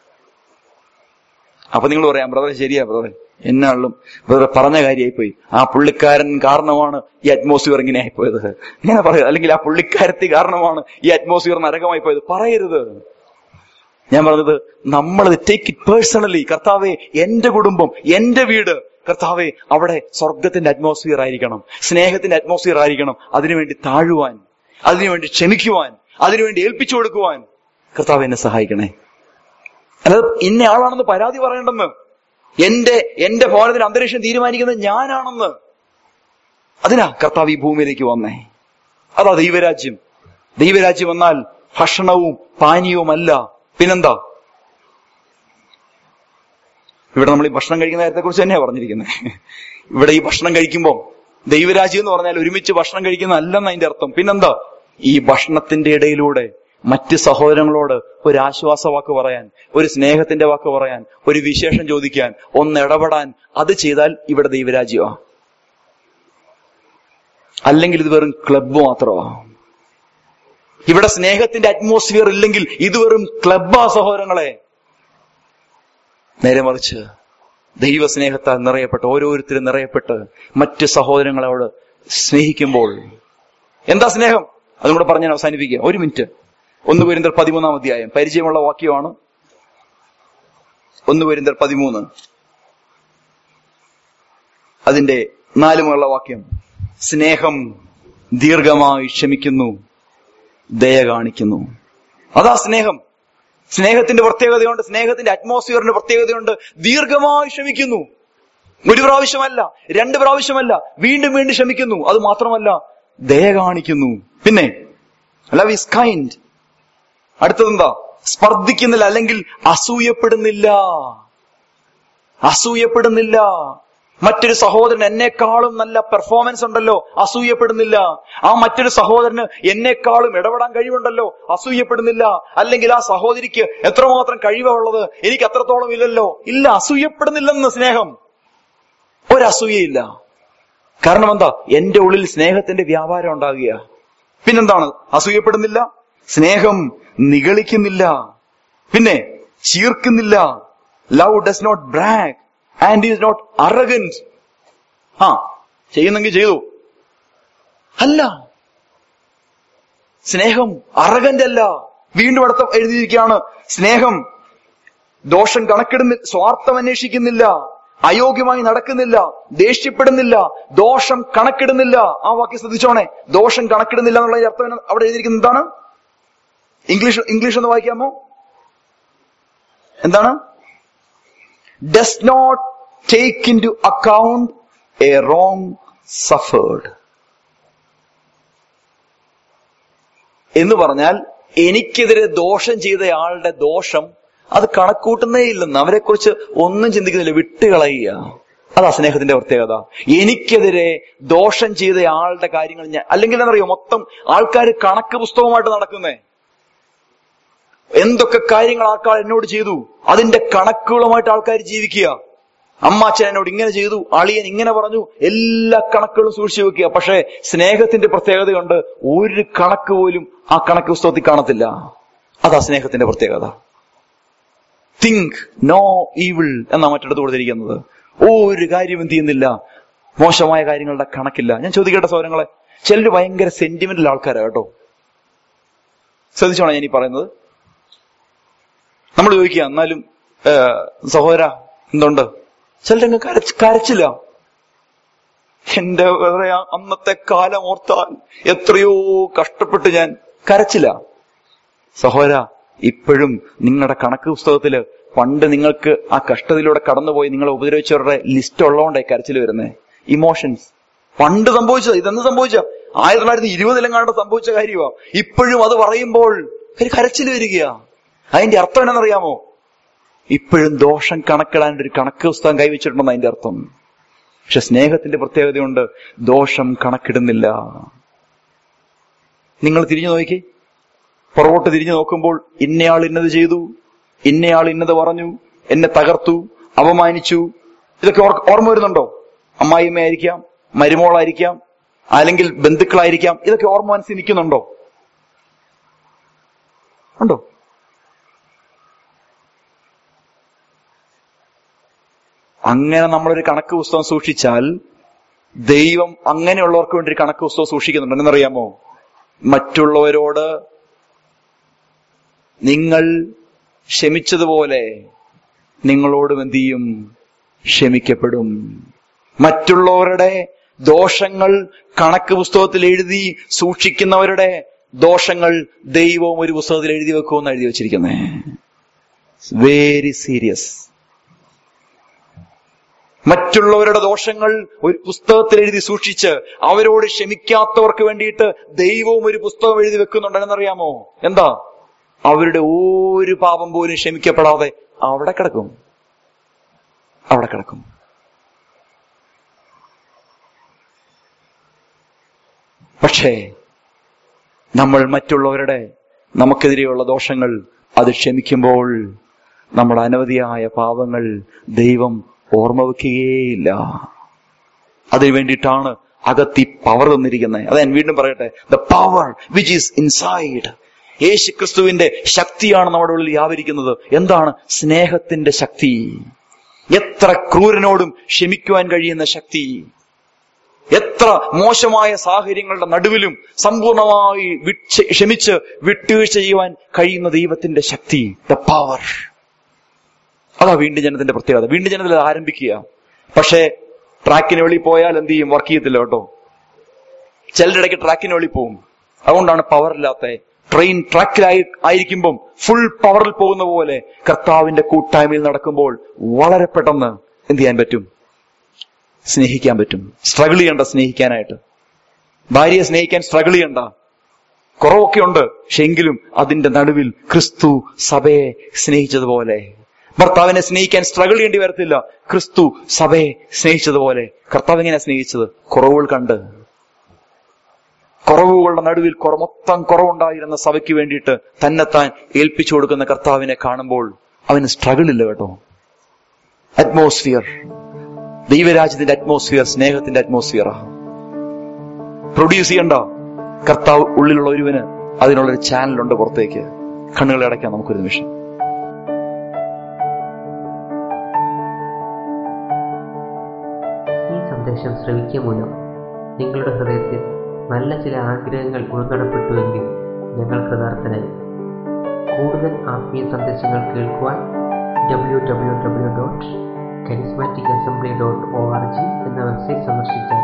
അപ്പൊ നിങ്ങൾ പറയാം ബ്രദറെ ശരിയാ ബ്രദറെ എന്നാളും ബ്രദറെ പറഞ്ഞ കാര്യമായിപ്പോയി ആ പുള്ളിക്കാരൻ കാരണമാണ് ഈ അറ്റ്മോസ്ഫിയർ ഇങ്ങനെ ആയിപ്പോയത് ഇങ്ങനെ പറയുക അല്ലെങ്കിൽ ആ പുള്ളിക്കാരത്തി കാരണമാണ് ഈ അറ്റ്മോസ്ഫിയർ നരകമായി പോയത് പറയരുത് ഞാൻ പറഞ്ഞത് നമ്മൾ ടേക്ക് ഇറ്റ് പേഴ്സണലി കർത്താവെ എന്റെ കുടുംബം എന്റെ വീട് കർത്താവെ അവിടെ സ്വർഗത്തിന്റെ അറ്റ്മോസ്ഫിയർ ആയിരിക്കണം സ്നേഹത്തിന്റെ അറ്റ്മോസ്ഫിയർ ആയിരിക്കണം അതിനുവേണ്ടി താഴുവാൻ അതിനുവേണ്ടി ക്ഷമിക്കുവാൻ അതിനുവേണ്ടി ഏൽപ്പിച്ചു കൊടുക്കുവാൻ കർത്താവ് എന്നെ സഹായിക്കണേ അല്ലാതെ ഇന്ന ആളാണെന്ന് പരാതി പറയണ്ടെന്ന് എന്റെ എന്റെ ഭവനത്തിന് അന്തരീക്ഷം തീരുമാനിക്കുന്നത് ഞാനാണെന്ന് അതിനാ കർത്താവ് ഈ ഭൂമിയിലേക്ക് വന്നേ അതാ ദൈവരാജ്യം ദൈവരാജ്യം വന്നാൽ ഭക്ഷണവും പാനീയവുമല്ല പിന്നെന്താ ഇവിടെ നമ്മൾ ഈ ഭക്ഷണം കഴിക്കുന്ന കാര്യത്തെ കുറിച്ച് തന്നെയാ പറഞ്ഞിരിക്കുന്നത് ഇവിടെ ഈ ഭക്ഷണം കഴിക്കുമ്പോൾ ദൈവരാജ്യം എന്ന് പറഞ്ഞാൽ ഒരുമിച്ച് ഭക്ഷണം കഴിക്കുന്ന അല്ലെന്ന് അതിന്റെ അർത്ഥം പിന്നെന്താ ഈ ഭക്ഷണത്തിന്റെ ഇടയിലൂടെ മറ്റ് സഹോദരങ്ങളോട് ഒരു ആശ്വാസ വാക്ക് പറയാൻ ഒരു സ്നേഹത്തിന്റെ വാക്ക് പറയാൻ ഒരു വിശേഷം ചോദിക്കാൻ ഒന്ന് ഇടപെടാൻ അത് ചെയ്താൽ ഇവിടെ ദൈവരാജ്യമാ അല്ലെങ്കിൽ ഇത് വെറും ക്ലബ്ബ് മാത്രമാ ഇവിടെ സ്നേഹത്തിന്റെ അറ്റ്മോസ്ഫിയർ ഇല്ലെങ്കിൽ ഇത് വെറും ക്ലബ്ബാ സഹോദരങ്ങളെ നേരെ മറിച്ച് ദൈവസ്നേഹത്താൽ നിറയപ്പെട്ട് ഓരോരുത്തരും നിറയപ്പെട്ട് മറ്റ് സഹോദരങ്ങളോട് സ്നേഹിക്കുമ്പോൾ എന്താ സ്നേഹം അതും കൂടെ പറഞ്ഞ് ഞാൻ അവസാനിപ്പിക്കുക ഒരു മിനിറ്റ് ഒന്ന് പേരിന്തർ പതിമൂന്നാം അധ്യായം പരിചയമുള്ള വാക്യമാണ് ഒന്ന് വരുന്നർ പതിമൂന്ന് അതിന്റെ നാലുമുള്ള വാക്യം സ്നേഹം ദീർഘമായി ക്ഷമിക്കുന്നു ദയ കാണിക്കുന്നു അതാ സ്നേഹം സ്നേഹത്തിന്റെ പ്രത്യേകതയുണ്ട് സ്നേഹത്തിന്റെ അറ്റ്മോസ്ഫിയറിന്റെ പ്രത്യേകതയുണ്ട് ദീർഘമായി ക്ഷമിക്കുന്നു ഒരു പ്രാവശ്യമല്ല രണ്ട് പ്രാവശ്യമല്ല വീണ്ടും വീണ്ടും ക്ഷമിക്കുന്നു അത് മാത്രമല്ല ദയ കാണിക്കുന്നു പിന്നെ ലവ് ഇസ് കൈൻഡ് അടുത്തതെന്താ സ്പർദ്ധിക്കുന്നില്ല അല്ലെങ്കിൽ അസൂയപ്പെടുന്നില്ല അസൂയപ്പെടുന്നില്ല മറ്റൊരു സഹോദരൻ എന്നെക്കാളും നല്ല പെർഫോമൻസ് ഉണ്ടല്ലോ അസൂയപ്പെടുന്നില്ല ആ മറ്റൊരു സഹോദരന് എന്നെക്കാളും ഇടപെടാൻ കഴിവുണ്ടല്ലോ അസൂയപ്പെടുന്നില്ല അല്ലെങ്കിൽ ആ സഹോദരിക്ക് എത്രമാത്രം കഴിവുള്ളത് എനിക്ക് അത്രത്തോളം ഇല്ലല്ലോ ഇല്ല അസൂയപ്പെടുന്നില്ലെന്ന് സ്നേഹം ഒരസൂയയില്ല കാരണം എന്താ എന്റെ ഉള്ളിൽ സ്നേഹത്തിന്റെ വ്യാപാരം ഉണ്ടാകുക പിന്നെന്താണ് അസൂയപ്പെടുന്നില്ല സ്നേഹം നിഗളിക്കുന്നില്ല പിന്നെ ചീർക്കുന്നില്ല love does not brag and is not arrogance ആ ചെയ്യുന്നെങ്കിൽ ചെയ്തു അല്ല സ്നേഹം അറഗന്റ് അല്ല വീണ്ടും അടുത്ത എഴുതിയിരിക്കുകയാണ് സ്നേഹം ദോഷം കണക്കിടുന്നില്ല സ്വാർത്ഥം അന്വേഷിക്കുന്നില്ല അയോഗ്യമായി നടക്കുന്നില്ല ദേഷ്യപ്പെടുന്നില്ല ദോഷം കണക്കിടുന്നില്ല ആ വാക്യം ശ്രദ്ധിച്ചോണേ ദോഷം കണക്കിടുന്നില്ല എന്നുള്ള അർത്ഥം എന്നാ- അവിടെ എഴുതിയിരിക്കുന്നത് എന്താണ് ഇംഗ്ലീഷ് ഇംഗ്ലീഷ് ഒന്ന് വായിക്കാമോ എന്താണ് does not take into account a wrong suffered എന്ന് പറഞ്ഞാൽ എനിക്കെതിരെ ദോഷം ചെയ്തയാളുടെ ദോഷം അത് കണക്കൂട്ടുന്നേ ഇല്ലെന്ന് അവരെ കുറിച്ച് ഒന്നും ചിന്തിക്കുന്നില്ല വിട്ടുകളയുക അതാ സ്നേഹത്തിന്റെ പ്രത്യേകത എനിക്കെതിരെ ദോഷം ചെയ്ത ആളുടെ കാര്യങ്ങൾ ഞാൻ അല്ലെങ്കിൽ എന്നറിയോ മൊത്തം ആൾക്കാർ കണക്ക് പുസ്തകമായിട്ട് നടക്കുന്നേ എന്തൊക്കെ കാര്യങ്ങൾ ആൾക്കാർ എന്നോട് ചെയ്തു അതിന്റെ കണക്കുകളുമായിട്ട് ആൾക്കാർ ജീവിക്കുക അമ്മാച്ചൻ എന്നോട് ഇങ്ങനെ ചെയ്തു അളിയൻ ഇങ്ങനെ പറഞ്ഞു എല്ലാ കണക്കുകളും സൂക്ഷിച്ചു വെക്കുക പക്ഷേ സ്നേഹത്തിന്റെ പ്രത്യേകതയുണ്ട് ഒരു കണക്ക് പോലും ആ കണക്ക് പുസ്തകത്തിൽ കാണത്തില്ല അതാ സ്നേഹത്തിന്റെ പ്രത്യേകത തിങ്ക് നോ ഈവിൾ എന്നാ മറ്റിടത്ത് കൊടുത്തിരിക്കുന്നത് ഒരു കാര്യം എന്ത് ചെയ്യുന്നില്ല മോശമായ കാര്യങ്ങളുടെ കണക്കില്ല ഞാൻ ചോദിക്കട്ടെ സൗരങ്ങളെ ചിലര് ഭയങ്കര സെന്റിമെന്റൽ ആൾക്കാരാ കേട്ടോ ശ്രദ്ധിച്ചോണോ ഞാൻ ഈ പറയുന്നത് നമ്മൾ ചോദിക്കുക എന്നാലും ഏ, സഹോദര എന്തുണ്ട് ചിലരങ്ങ് കരച്ച് കരച്ചില്ല എന്റെ പറയാ അന്നത്തെ കാലം ഓർത്താൽ എത്രയോ കഷ്ടപ്പെട്ട് ഞാൻ കരച്ചില്ല സഹോദര ഇപ്പോഴും നിങ്ങളുടെ കണക്ക് പുസ്തകത്തില് പണ്ട് നിങ്ങൾക്ക് ആ കഷ്ടതയിലൂടെ കടന്നുപോയി നിങ്ങളെ ഉപദ്രവിച്ചവരുടെ ലിസ്റ്റ് ഉള്ളതുകൊണ്ടായി കരച്ചിൽ വരുന്നേ ഇമോഷൻസ് പണ്ട് സംഭവിച്ചത് ഇതെന്ന് സംഭവിച്ച ആയിരത്തി തൊള്ളായിരത്തി ഇരുപതിലെങ്ങാണ്ട് സംഭവിച്ച കാര്യമാ ഇപ്പോഴും അത് പറയുമ്പോൾ ഒരു കരച്ചിൽ വരികയാ അതിന്റെ അർത്ഥം എന്നാണെന്നറിയാമോ ഇപ്പോഴും ദോഷം കണക്കിടാൻ ഒരു കണക്ക് പുസ്തകം കൈവച്ചിട്ടുണ്ടെന്ന് അതിന്റെ അർത്ഥം പക്ഷെ സ്നേഹത്തിന്റെ പ്രത്യേകതയുണ്ട് ദോഷം കണക്കിടുന്നില്ല നിങ്ങൾ തിരിഞ്ഞു നോക്കി പുറകോട്ട് തിരിഞ്ഞു നോക്കുമ്പോൾ ഇന്നയാൾ ഇന്നത് ചെയ്തു ഇന്നയാൾ ഇന്നത് പറഞ്ഞു എന്നെ തകർത്തു അപമാനിച്ചു ഇതൊക്കെ ഓർ- ഓർമ്മ വരുന്നുണ്ടോ അമ്മായിമ്മയായിരിക്കാം മരുമോളായിരിക്കാം അല്ലെങ്കിൽ ബന്ധുക്കളായിരിക്കാം ഇതൊക്കെ ഓർമ്മ മനസ്സിൽ നിൽക്കുന്നുണ്ടോ ഉണ്ടോ അങ്ങനെ നമ്മളൊരു കണക്ക് പുസ്തകം സൂക്ഷിച്ചാൽ ദൈവം അങ്ങനെയുള്ളവർക്ക് വേണ്ടി ഒരു കണക്ക് പുസ്തകം സൂക്ഷിക്കുന്നുണ്ട് എന്നറിയാമോ മറ്റുള്ളവരോട് നിങ്ങൾ ക്ഷമിച്ചതുപോലെ നിങ്ങളോടും എന്ത് ചെയ്യും ക്ഷമിക്കപ്പെടും മറ്റുള്ളവരുടെ ദോഷങ്ങൾ കണക്ക് പുസ്തകത്തിൽ എഴുതി സൂക്ഷിക്കുന്നവരുടെ ദോഷങ്ങൾ ദൈവവും ഒരു പുസ്തകത്തിൽ എഴുതി വെക്കുമെന്ന് എഴുതി വെച്ചിരിക്കുന്നേ വെരി സീരിയസ് മറ്റുള്ളവരുടെ ദോഷങ്ങൾ ഒരു പുസ്തകത്തിൽ എഴുതി സൂക്ഷിച്ച് അവരോട് ക്ഷമിക്കാത്തവർക്ക് വേണ്ടിയിട്ട് ദൈവവും ഒരു പുസ്തകം എഴുതി വെക്കുന്നുണ്ടെന്നറിയാമോ എന്താ അവരുടെ ഒരു പാപം പോലും ക്ഷമിക്കപ്പെടാതെ അവിടെ കിടക്കും അവിടെ കിടക്കും പക്ഷേ നമ്മൾ മറ്റുള്ളവരുടെ നമുക്കെതിരെയുള്ള ദോഷങ്ങൾ അത് ക്ഷമിക്കുമ്പോൾ നമ്മുടെ അനവധിയായ പാപങ്ങൾ ദൈവം ഓർമ്മ വെക്കുകയേയില്ല അതിനു വേണ്ടിയിട്ടാണ് അകത്തി പവർ തന്നിരിക്കുന്നത് അത് ഞാൻ വീണ്ടും പറയട്ടെ the power which is inside Yeshu ക്രിസ്തുവിന്റെ ശക്തിയാണ് നമ്മുടെ ഉള്ളിൽ വ്യാപരിക്കുന്നത് എന്താണ് സ്നേഹത്തിന്റെ ശക്തി എത്ര ക്രൂരനോടും ക്ഷമിക്കുവാൻ കഴിയുന്ന ശക്തി എത്ര മോശമായ സാഹചര്യങ്ങളുടെ നടുവിലും സമ്പൂർണമായി വിട്ട് ക്ഷമിച്ച് വിട്ടുവീഴ്ച ചെയ്യുവാൻ കഴിയുന്ന ദൈവത്തിന്റെ ശക്തി ദ പവർ അതാ വീണ്ടും ജനത്തിന്റെ പ്രത്യേകത വീണ്ടും ജനത്തിൽ അത് ആരംഭിക്കുക പക്ഷേ ട്രാക്കിന് വെളി പോയാൽ എന്ത് ചെയ്യും വർക്ക് ചെയ്യത്തില്ല കേട്ടോ ചിലരുടെ ഇടയ്ക്ക് ട്രാക്കിന് വെളി പോകും അതുകൊണ്ടാണ് പവർ ഇല്ലാത്ത ട്രെയിൻ ട്രാക്കിലായി ആയിരിക്കുമ്പം ഫുൾ പവറിൽ പോകുന്ന പോലെ കർത്താവിന്റെ കൂട്ടായ്മയിൽ നടക്കുമ്പോൾ വളരെ പെട്ടെന്ന് എന്ത് ചെയ്യാൻ പറ്റും സ്നേഹിക്കാൻ പറ്റും സ്ട്രഗിൾ ചെയ്യണ്ട സ്നേഹിക്കാനായിട്ട് ഭാര്യയെ സ്നേഹിക്കാൻ സ്ട്രഗിൾ ചെയ്യണ്ട കുറവൊക്കെ ഉണ്ട് പക്ഷെ എങ്കിലും അതിന്റെ നടുവിൽ ക്രിസ്തു സഭയെ സ്നേഹിച്ചതുപോലെ ഭർത്താവിനെ സ്നേഹിക്കാൻ സ്ട്രഗിൾ ചെയ്യേണ്ടി വരത്തില്ല ക്രിസ്തു സഭയെ സ്നേഹിച്ചതുപോലെ കർത്താവ് എങ്ങനെയാ സ്നേഹിച്ചത് കുറവുകൾ കണ്ട് കുറവുകളുടെ നടുവിൽ കുറ മൊത്തം കുറവുണ്ടായിരുന്ന സഭയ്ക്ക് വേണ്ടിയിട്ട് തന്നെത്താൻ ഏൽപ്പിച്ചു കൊടുക്കുന്ന കർത്താവിനെ കാണുമ്പോൾ അവന് സ്ട്രഗിൾ ഇല്ല കേട്ടോ അറ്റ്മോസ്ഫിയർ ദൈവരാജ്യത്തിന്റെ അറ്റ്മോസ്ഫിയർ സ്നേഹത്തിന്റെ അറ്റ്മോസ്ഫിയറാ പ്രൊഡ്യൂസ് ചെയ്യണ്ട കർത്താവ് ഉള്ളിലുള്ള ഒരുവന് അതിനുള്ളൊരു ചാനലുണ്ട് പുറത്തേക്ക് കണ്ണുകളെ അടയ്ക്കാം നമുക്കൊരു നിമിഷം ഈ സന്ദേശം ശ്രവിക്കുക മൂലം നിങ്ങളുടെ ഹൃദയത്തിൽ നല്ല ചില ആഗ്രഹങ്ങൾ ഉൾനടപ്പെട്ടുവെങ്കിൽ ഞങ്ങൾ കൃതാർത്ഥനായി കൂടുതൽ ആത്മീയ സന്ദേശങ്ങൾ കേൾക്കുവാൻ W W W dot charismatic assembly dot O R G എന്ന വെബ്സൈറ്റ് സന്ദർശിച്ചാൽ